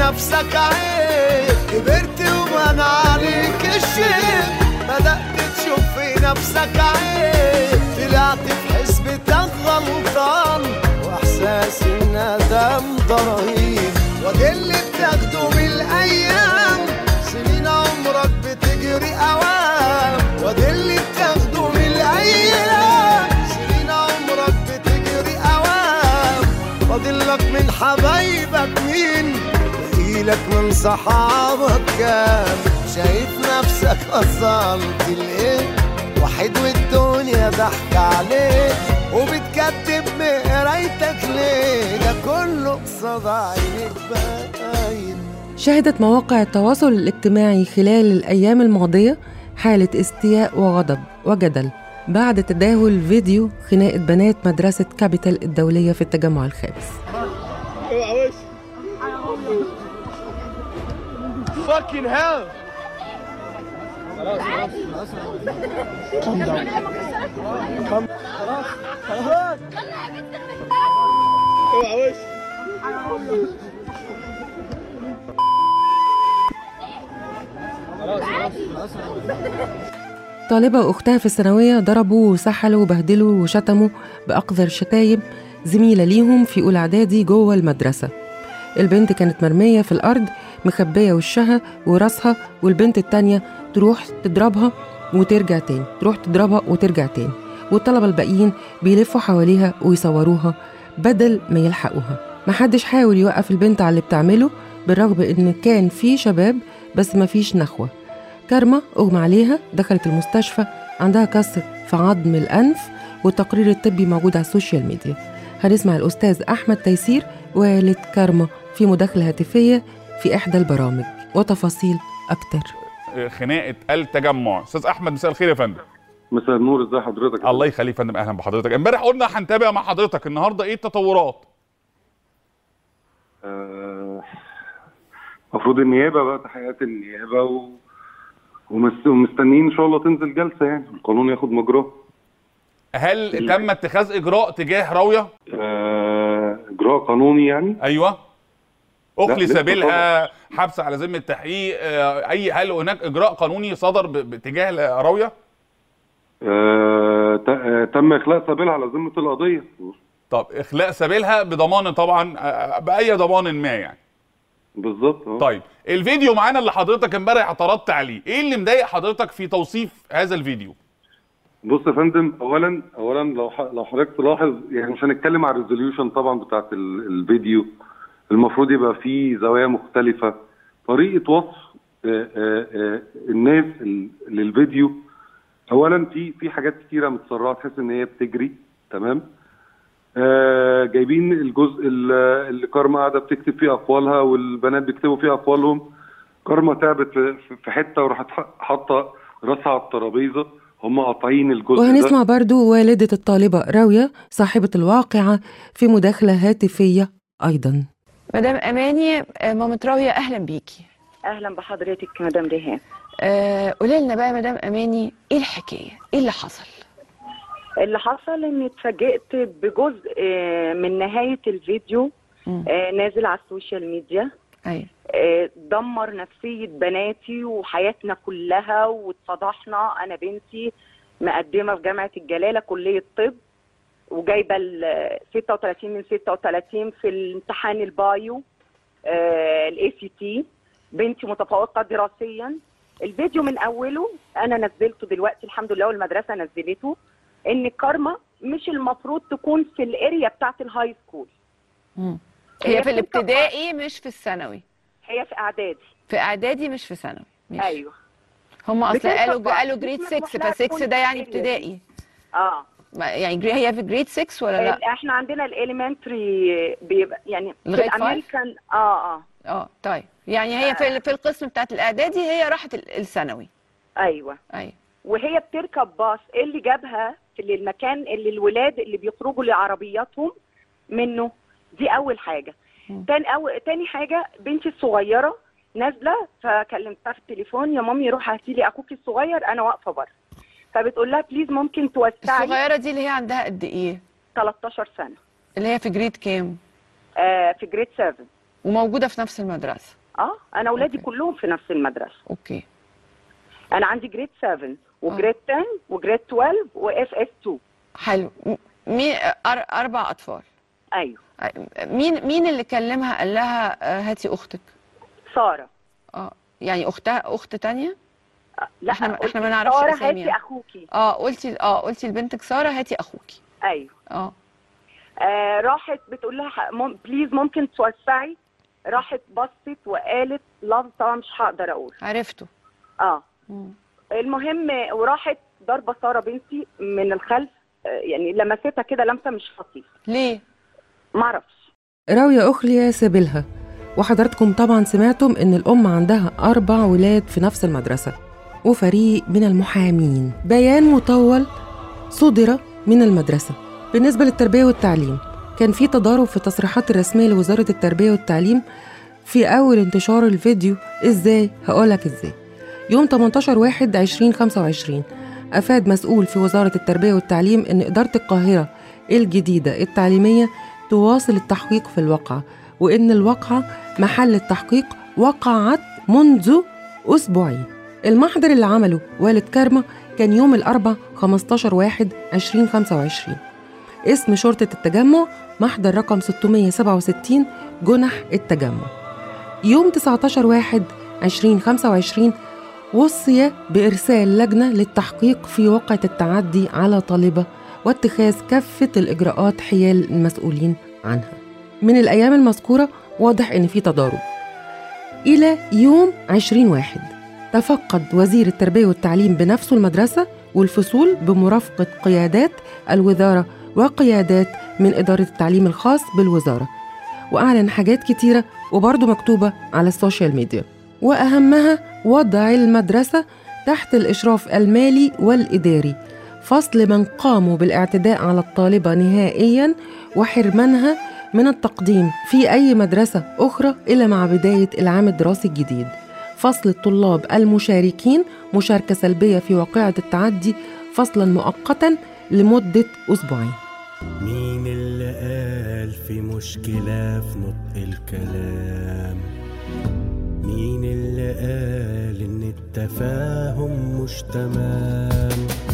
Speaker 4: نفسك عيب كبرت وبان عليك الشيء بدأت تشوف في نفسك عيب طلعت في حسبتك غلطان واحساس الندم ده رهيب وادي اللي بتاخده من الايام سنين عمرك بتجري اوام وادي اللي بتاخده من الايام سنين عمرك بتجري اوام فاضلك من حبايبك مين بقيلك من صحابك كام شايف نفسك وصلت لايه وحيد والدنيا ضحك عليك وبتكتب بقرايتك ليه ده كله قصاد عينيك باين
Speaker 3: شهدت مواقع التواصل الاجتماعي خلال الأيام الماضية حالة استياء وغضب وجدل بعد تداول فيديو خناقة بنات مدرسة كابيتال الدولية في التجمع الخامس
Speaker 12: Fucking hell!
Speaker 3: طالبة وأختها في الثانوية ضربوا وسحلوا وبهدلوا وشتموا بأقذر شتايم زميلة ليهم في أولى إعدادي جوه المدرسة البنت كانت مرمية في الأرض مخبية وشها وراسها والبنت التانية تروح تضربها وترجع تاني تروح تضربها وترجع تاني والطلبة الباقيين بيلفوا حواليها ويصوروها بدل ما يلحقوها محدش حاول يوقف البنت على اللي بتعمله بالرغم إن كان في شباب بس مفيش نخوة كارما أغمى عليها دخلت المستشفى عندها كسر في عظم الأنف والتقرير الطبي موجود على السوشيال ميديا هنسمع الأستاذ أحمد تيسير والد كارما في مداخلة هاتفية في إحدى البرامج وتفاصيل أكتر
Speaker 6: خناقه التجمع استاذ احمد مساء الخير يا فندم
Speaker 22: مساء النور ازي حضرتك
Speaker 6: الله يخليك يا فندم اهلا بحضرتك امبارح قلنا هنتابع مع حضرتك النهارده ايه التطورات
Speaker 22: آه، المفروض النيابه بقى تحقيقات النيابه و... ومس- ومستنيين ان شاء الله تنزل جلسه يعني القانون ياخد مجراه
Speaker 6: هل تم اتخاذ اجراء تجاه راويه
Speaker 22: آه، اجراء قانوني يعني
Speaker 6: ايوه اخلي
Speaker 22: لسه
Speaker 6: سبيلها حبس على ذمه تحقيق آه، اي هل هناك اجراء قانوني صدر ب- باتجاه راويه
Speaker 22: آه، ت- آه، تم اخلاء سبيلها على ذمه القضيه
Speaker 6: طب اخلاء سبيلها بضمان طبعا آه، باي ضمان ما يعني
Speaker 22: بالظبط اه
Speaker 6: طيب الفيديو معانا اللي حضرتك امبارح اعترضت عليه ايه اللي مضايق حضرتك في توصيف هذا الفيديو
Speaker 22: بص يا فندم اولا اولا لو ح- لو حضرتك تلاحظ يعني مش هنتكلم على الريزوليوشن طبعا بتاعت ال- الفيديو المفروض يبقى فيه زوايا مختلفه طريقه وصف آه، آه، آه، الناس ال- للفيديو اولا في في حاجات كتيره متسرعه تحس ان هي بتجري تمام آه جايبين الجزء ال- اللي كارما قاعده بتكتب فيه اقوالها والبنات بيكتبوا فيه اقوالهم كارما تعبت في- في- في حته وراحت ح- حاطه راسها على الترابيزه هم قاطعين الجزء
Speaker 3: وهنسمع
Speaker 22: ده
Speaker 3: برضو والدة الطالبة راوية صاحبة الواقعة في مداخلة هاتفية أيضا
Speaker 8: مدام اماني آه، مامة راويه اهلا بيكي
Speaker 9: اهلا بحضرتك مدام ريهام
Speaker 8: آه، قولي لنا بقى يا مدام اماني ايه الحكايه ايه اللي حصل
Speaker 9: اللي حصل اني اتفاجئت بجزء آه، من نهايه الفيديو آه، نازل على السوشيال ميديا
Speaker 8: ايوه
Speaker 9: آه، دمر نفسيه بناتي وحياتنا كلها واتفضحنا انا بنتي مقدمه في جامعه الجلاله كليه طب وجايبه ال 36 من 36 في الامتحان البايو الاي سي تي بنتي متفوقه دراسيا الفيديو من اوله انا نزلته دلوقتي الحمد لله والمدرسه نزلته ان كارما مش المفروض تكون في الاريا بتاعت الهاي سكول
Speaker 8: هي
Speaker 9: هي
Speaker 8: في
Speaker 9: بتبقى-
Speaker 8: الابتدائي مش في الثانوي
Speaker 9: هي في اعدادي
Speaker 8: في اعدادي مش في ثانوي ماشي.
Speaker 9: ايوه
Speaker 8: هم اصل
Speaker 9: بتبقى
Speaker 8: قالوا
Speaker 9: بقى
Speaker 8: قالوا جريد 6 ف6 ده يعني ابتدائي
Speaker 9: اه
Speaker 8: ما- يعني جري- هي في جريد 6 ولا لا
Speaker 9: ال- احنا عندنا الاليمنتري بيبقى يعني في
Speaker 8: لغاية five؟
Speaker 9: الامريكان اه اه
Speaker 8: اه طيب يعني هي في ال- في القسم بتاعت الاعدادي هي راحت ال- الثانوي
Speaker 9: ايوه
Speaker 8: ايوه
Speaker 9: وهي بتركب باص إيه اللي جابها في المكان اللي الولاد اللي بيخرجوا لعربياتهم منه دي اول حاجه تاني أو تاني حاجه بنتي الصغيره نازله فكلمتها في التليفون يا مامي روح هاتي لي اخوكي الصغير انا واقفه بره فبتقول لها بليز ممكن توسعي
Speaker 8: الصغيره دي اللي هي عندها قد ايه
Speaker 9: 13 سنه
Speaker 8: اللي هي في جريد كام
Speaker 9: آه في جريد 7
Speaker 8: وموجوده في نفس المدرسه
Speaker 9: اه انا اولادي كلهم في نفس المدرسه
Speaker 8: اوكي
Speaker 9: انا عندي جريد 7 وجريد 10 وجريد 12 واف اس 2
Speaker 8: حلو م- مين أر... اربع اطفال
Speaker 9: ايوه
Speaker 8: مين مين اللي كلمها قال لها آه، هاتي اختك
Speaker 9: ساره
Speaker 8: اه يعني اختها اخت تانية
Speaker 9: لا
Speaker 8: احنا
Speaker 9: قلت
Speaker 8: احنا ما نعرفش
Speaker 9: ساره
Speaker 8: اساميها
Speaker 9: هاتي اخوكي
Speaker 8: اه قلتي اه قلتي لبنتك ساره هاتي اخوكي
Speaker 9: ايوه
Speaker 8: اه
Speaker 9: آه راحت بتقول لها ح- مم... بليز ممكن توسعي راحت بصت وقالت لفظ طبعا مش هقدر اقول
Speaker 8: عرفته
Speaker 9: اه المهم وراحت ضربه ساره بنتي من الخلف آه، يعني لمستها كده لمسه مش لطيفه
Speaker 8: ليه
Speaker 9: معرفش
Speaker 3: راوية أخلية سبيلها وحضراتكم طبعا سمعتم إن الأم عندها أربع ولاد في نفس المدرسة وفريق من المحامين بيان مطول صدر من المدرسة بالنسبة للتربية والتعليم كان في تضارب في التصريحات الرسمية لوزارة التربية والتعليم في أول انتشار الفيديو إزاي؟ هقولك إزاي يوم 18 واحد 2025 أفاد مسؤول في وزارة التربية والتعليم إن إدارة القاهرة الجديدة التعليمية تواصل التحقيق في الواقعة وإن الواقعة محل التحقيق وقعت منذ أسبوعين المحضر اللي عمله والد كارما كان يوم الأربع 15 واحد 2025 اسم شرطة التجمع محضر رقم 667 جنح التجمع يوم 19 واحد 2025 وصي بإرسال لجنة للتحقيق في واقعة التعدي على طالبة واتخاذ كافة الإجراءات حيال المسؤولين عنها من الأيام المذكورة واضح إن في تضارب إلى يوم 20 واحد تفقد وزير التربية والتعليم بنفسه المدرسة والفصول بمرافقة قيادات الوزارة وقيادات من إدارة التعليم الخاص بالوزارة وأعلن حاجات كتيرة وبرضه مكتوبة على السوشيال ميديا وأهمها وضع المدرسة تحت الإشراف المالي والإداري فصل من قاموا بالاعتداء على الطالبة نهائيا وحرمانها من التقديم في أي مدرسة أخرى إلى مع بداية العام الدراسي الجديد فصل الطلاب المشاركين مشاركة سلبية في واقعة التعدي فصلا مؤقتا لمدة أسبوعين
Speaker 17: مين اللي قال في مشكلة في نطق الكلام مين اللي قال إن التفاهم مش تمام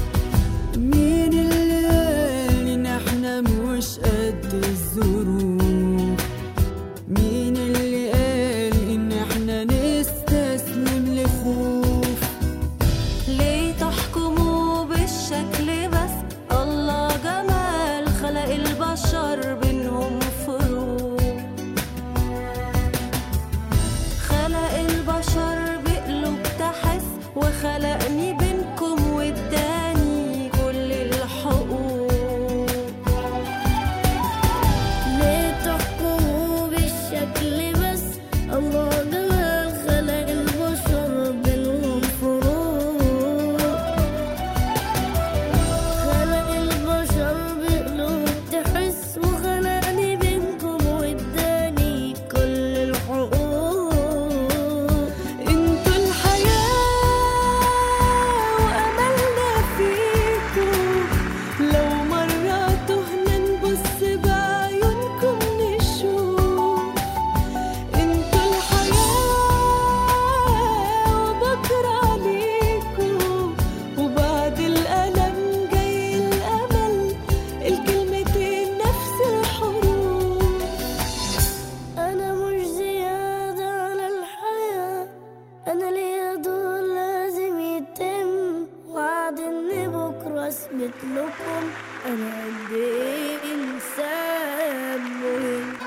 Speaker 16: مين اللي قال ان احنا مش قد الظروف مين اللي قال ان احنا نستسلم لخوف ليه تحكموا بالشكل بس الله جمال خلق البشر بينهم فروق خلق البشر بقلوب تحس وخلقني بينكم واداني كل الحقوق
Speaker 5: ليه تحكموا بالشكل بس الله جمال خلق البشر بينهم فروق خلق البشر بقلوب تحس وخلقني بينكم واداني كل الحقوق
Speaker 16: انتوا الحياة وأملنا فيكم لو مرة تهنا نبص بعيونكم نشوف انتوا الحياة وبكرة عليكم وبعد الألم جاي الأمل الكلمتين نفس الحروف
Speaker 5: أنا مش زيادة على الحياة أنا ليا دور لازم يتم وعد إن بكرة أثبت لكم أنا قد إيه إنسان مهم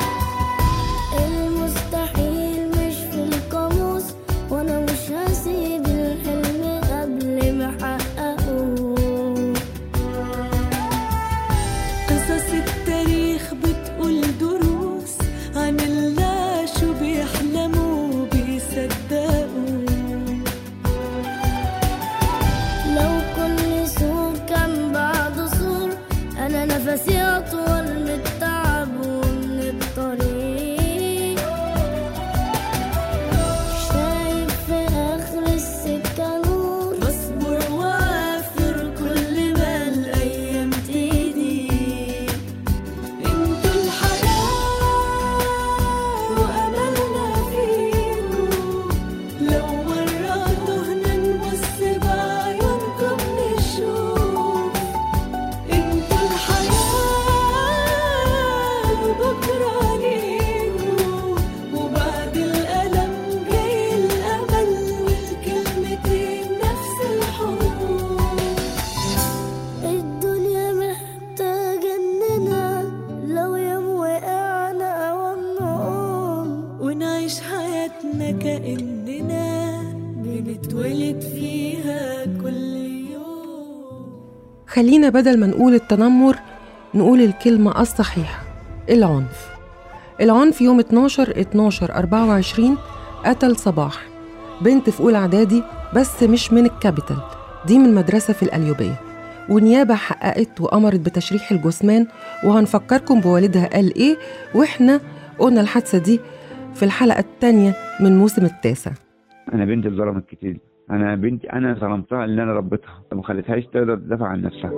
Speaker 5: المستحيل مش في القاموس وانا مش هسيب
Speaker 16: كأننا بنتولد فيها كل يوم
Speaker 3: خلينا بدل ما نقول التنمر نقول الكلمة الصحيحة العنف العنف يوم 12 12 24 قتل صباح بنت في أولى إعدادي بس مش من الكابيتال دي من مدرسة في القليوبية ونيابة حققت وأمرت بتشريح الجثمان وهنفكركم بوالدها قال إيه وإحنا قلنا الحادثة دي في الحلقة الثانية من موسم التاسع
Speaker 10: انا بنتي اتظلمت كتير انا بنتي انا ظلمتها اللي انا ربيتها ما خليتهاش تقدر تدافع عن نفسها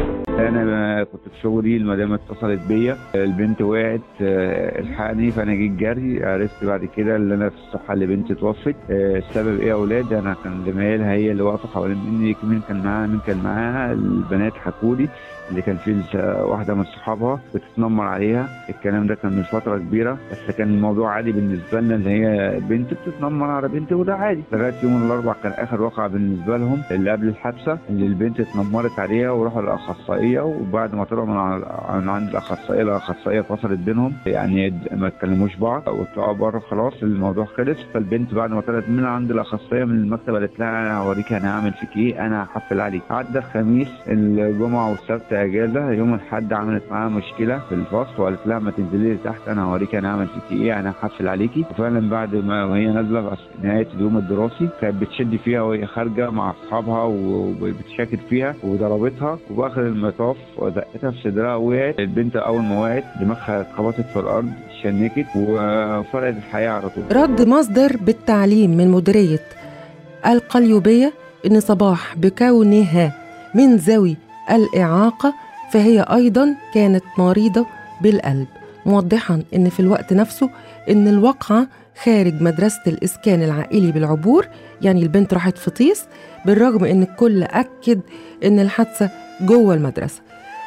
Speaker 10: انا كنت في شغلي المدام اتصلت بيا البنت وقعت آه، الحقني فانا جيت جري عرفت بعد كده اللي انا في الصحه اللي بنتي اتوفت آه، السبب ايه يا اولاد انا كان زمايلها هي اللي واقفه حوالين مني مين كان معاها مين كان معاها البنات حكوا لي اللي كان في واحده من صحابها بتتنمر عليها الكلام ده كان من فتره كبيره بس كان الموضوع عادي بالنسبه لنا اللي هي بنت بتتنمر على بنت وده عادي لغايه يوم الاربعاء كان اخر واقعه بالنسبه لهم اللي قبل الحادثه اللي البنت اتنمرت عليها وراحوا للاخصائيه وبعد ما طلعوا من ع- من عند الاخصائيه الاخصائيه فصلت بينهم يعني ما اتكلموش بعض وطلعوا بره خلاص الموضوع خلص فالبنت بعد ما طلعت من عند الاخصائيه من المكتب قالت لها انا هوريك انا هعمل فيك ايه انا هحفل عليك عدى الخميس الجمعه والسبت اجازه يوم الاحد عملت معاها مشكله في الفصل وقالت لها ما تنزلي لي تحت انا هوريك انا هعمل فيكي ايه انا هحفل عليكي وفعلا بعد ما وهي نازله في نهايه اليوم الدراسي كانت بتشد فيها وهي خارجه مع اصحابها وبتشاكل فيها وضربتها وباخر المطاف ودقتها في صدرها وقعت البنت اول ما وقعت دماغها اتخبطت في الارض شنكت وفرقت الحياه على طول
Speaker 3: رد مصدر بالتعليم من مديرية القليوبية إن صباح بكونها من ذوي الإعاقة فهي أيضا كانت مريضة بالقلب موضحا إن في الوقت نفسه إن الواقعة خارج مدرسة الإسكان العائلي بالعبور يعني البنت راحت في طيس بالرغم إن الكل أكد إن الحادثة جوه المدرسة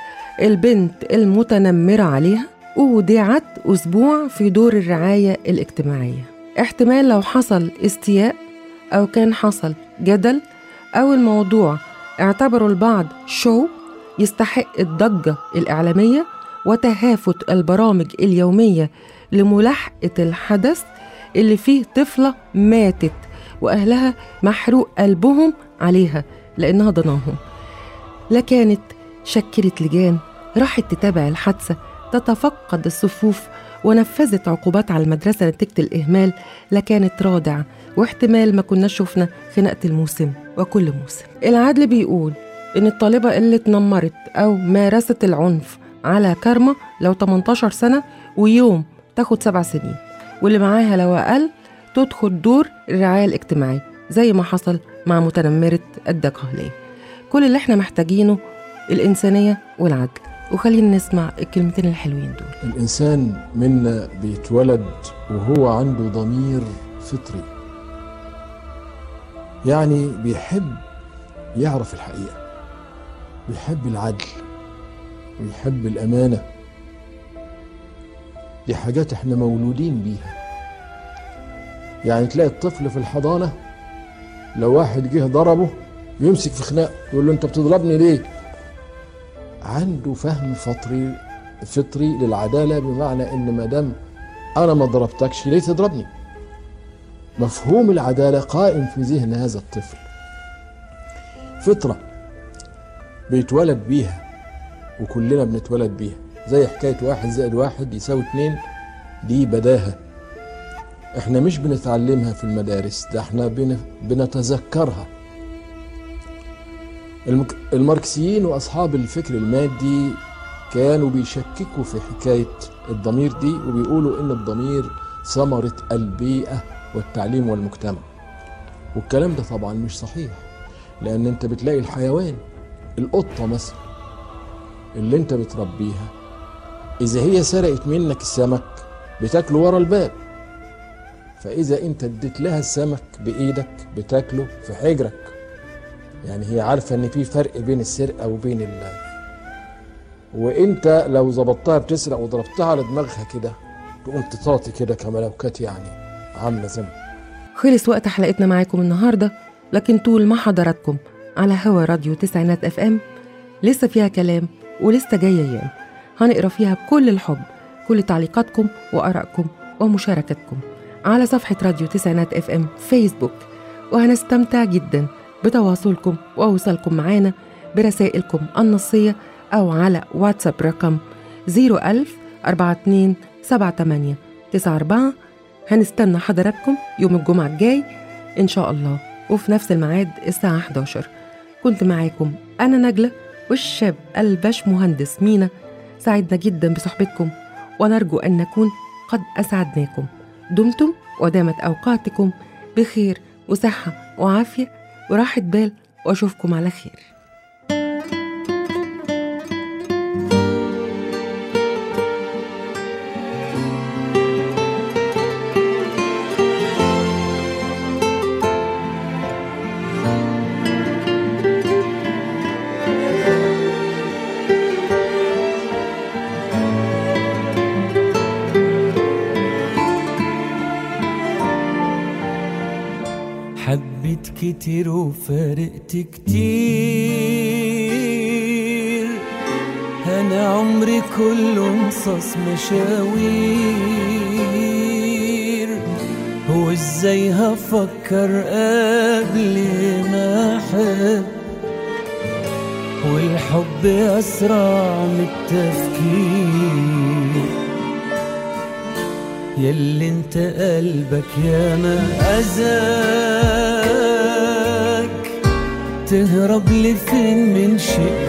Speaker 3: البنت المتنمرة عليها أودعت أسبوع في دور الرعاية الاجتماعية احتمال لو حصل استياء أو كان حصل جدل أو الموضوع اعتبروا البعض شو يستحق الضجة الإعلامية وتهافت البرامج اليومية لملاحقة الحدث اللي فيه طفلة ماتت وأهلها محروق قلبهم عليها لأنها ضناهم لا كانت شكلت لجان راحت تتابع الحادثة تتفقد الصفوف ونفذت عقوبات على المدرسة نتيجة الإهمال لا كانت رادعة واحتمال ما كناش شفنا خناقة الموسم وكل موسم العدل بيقول إن الطالبة اللي اتنمرت أو مارست العنف على كارما لو 18 سنة ويوم تاخد سبع سنين واللي معاها لو أقل تدخل دور الرعاية الاجتماعية زي ما حصل مع متنمرة الدقهلية كل اللي احنا محتاجينه الإنسانية والعدل وخلينا نسمع الكلمتين الحلوين دول
Speaker 11: الإنسان منا بيتولد وهو عنده ضمير فطري يعني بيحب يعرف الحقيقة بيحب العدل ويحب الأمانة دي حاجات احنا مولودين بيها يعني تلاقي الطفل في الحضانة لو واحد جه ضربه يمسك في خناق يقول له انت بتضربني ليه عنده فهم فطري فطري للعدالة بمعنى ان ما دام انا ما ضربتكش ليه تضربني مفهوم العدالة قائم في ذهن هذا الطفل فطرة بيتولد بيها وكلنا بنتولد بيها زي حكاية واحد زائد واحد يساوي اتنين دي بداهة احنا مش بنتعلمها في المدارس ده احنا بن... بنتذكرها المك... الماركسيين واصحاب الفكر المادي كانوا بيشككوا في حكاية الضمير دي وبيقولوا ان الضمير ثمرة البيئة والتعليم والمجتمع والكلام ده طبعا مش صحيح لان انت بتلاقي الحيوان القطة مثلا اللي انت بتربيها اذا هي سرقت منك السمك بتاكله ورا الباب فاذا انت اديت لها السمك بايدك بتاكله في حجرك يعني هي عارفه ان في فرق بين السرقه وبين ال وانت لو ظبطتها بتسرق وضربتها على دماغها كده تقوم تطاطي كده كما لو كانت يعني عامله ذنب
Speaker 3: خلص وقت حلقتنا معاكم النهارده لكن طول ما حضراتكم على هوا راديو تسعينات اف ام لسه فيها كلام ولسه جايه ايام هنقرا فيها بكل الحب كل تعليقاتكم وارائكم ومشاركتكم على صفحة راديو تسعينات اف ام فيسبوك وهنستمتع جدا بتواصلكم ووصلكم معانا برسائلكم النصية أو على واتساب رقم 01000 42 78 94 هنستنى حضراتكم يوم الجمعة الجاي إن شاء الله وفي نفس الميعاد الساعة 11 كنت معاكم أنا نجلة والشاب الباش مهندس مينا سعدنا جدا بصحبتكم ونرجو أن نكون قد أسعدناكم دمتم ودامت أوقاتكم بخير وصحة وعافية وراحة بال وأشوفكم على خير
Speaker 13: حبيت كتير وفارقت كتير انا عمري كله نصص مشاوير هو ازاي هفكر قبل ما احب والحب اسرع من التفكير ياللي انت قلبك يا ما اذاك تهرب لفين من شيء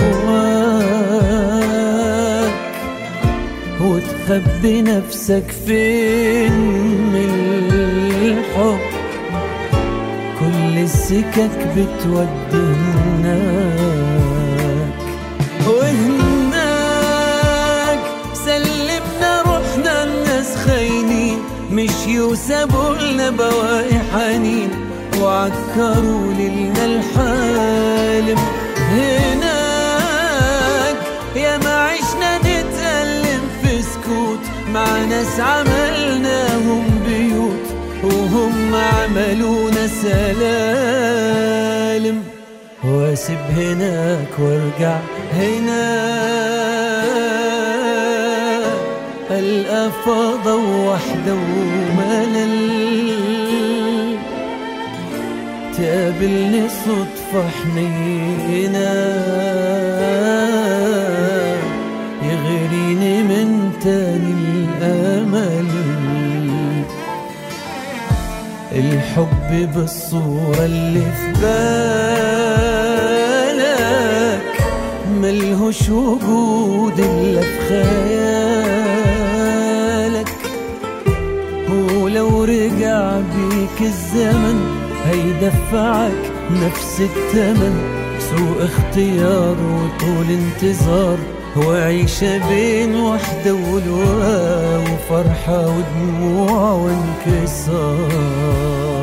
Speaker 13: جواك وتخبي نفسك فين من الحب كل السكك بتودي هناك وهناك سلمنا روحنا الناس خاينين مشيوا سابوا لنا بواقي حنين وعكروا ليلنا الحالم هناك يا ما عشنا نتألم في سكوت مع ناس عملناهم بيوت وهم عملونا سلالم واسيب هناك وارجع هنا القى فضا وحده وملل تقابلني صدفة حنينة يغريني من تاني الأمل الحب بالصورة اللي في بالك ملهوش وجود إلا في خيالك ولو رجع بيك الزمن هيدفعك نفس التمن سوء اختيار وطول انتظار وعيشة بين وحدة ولواء وفرحة ودموع وانكسار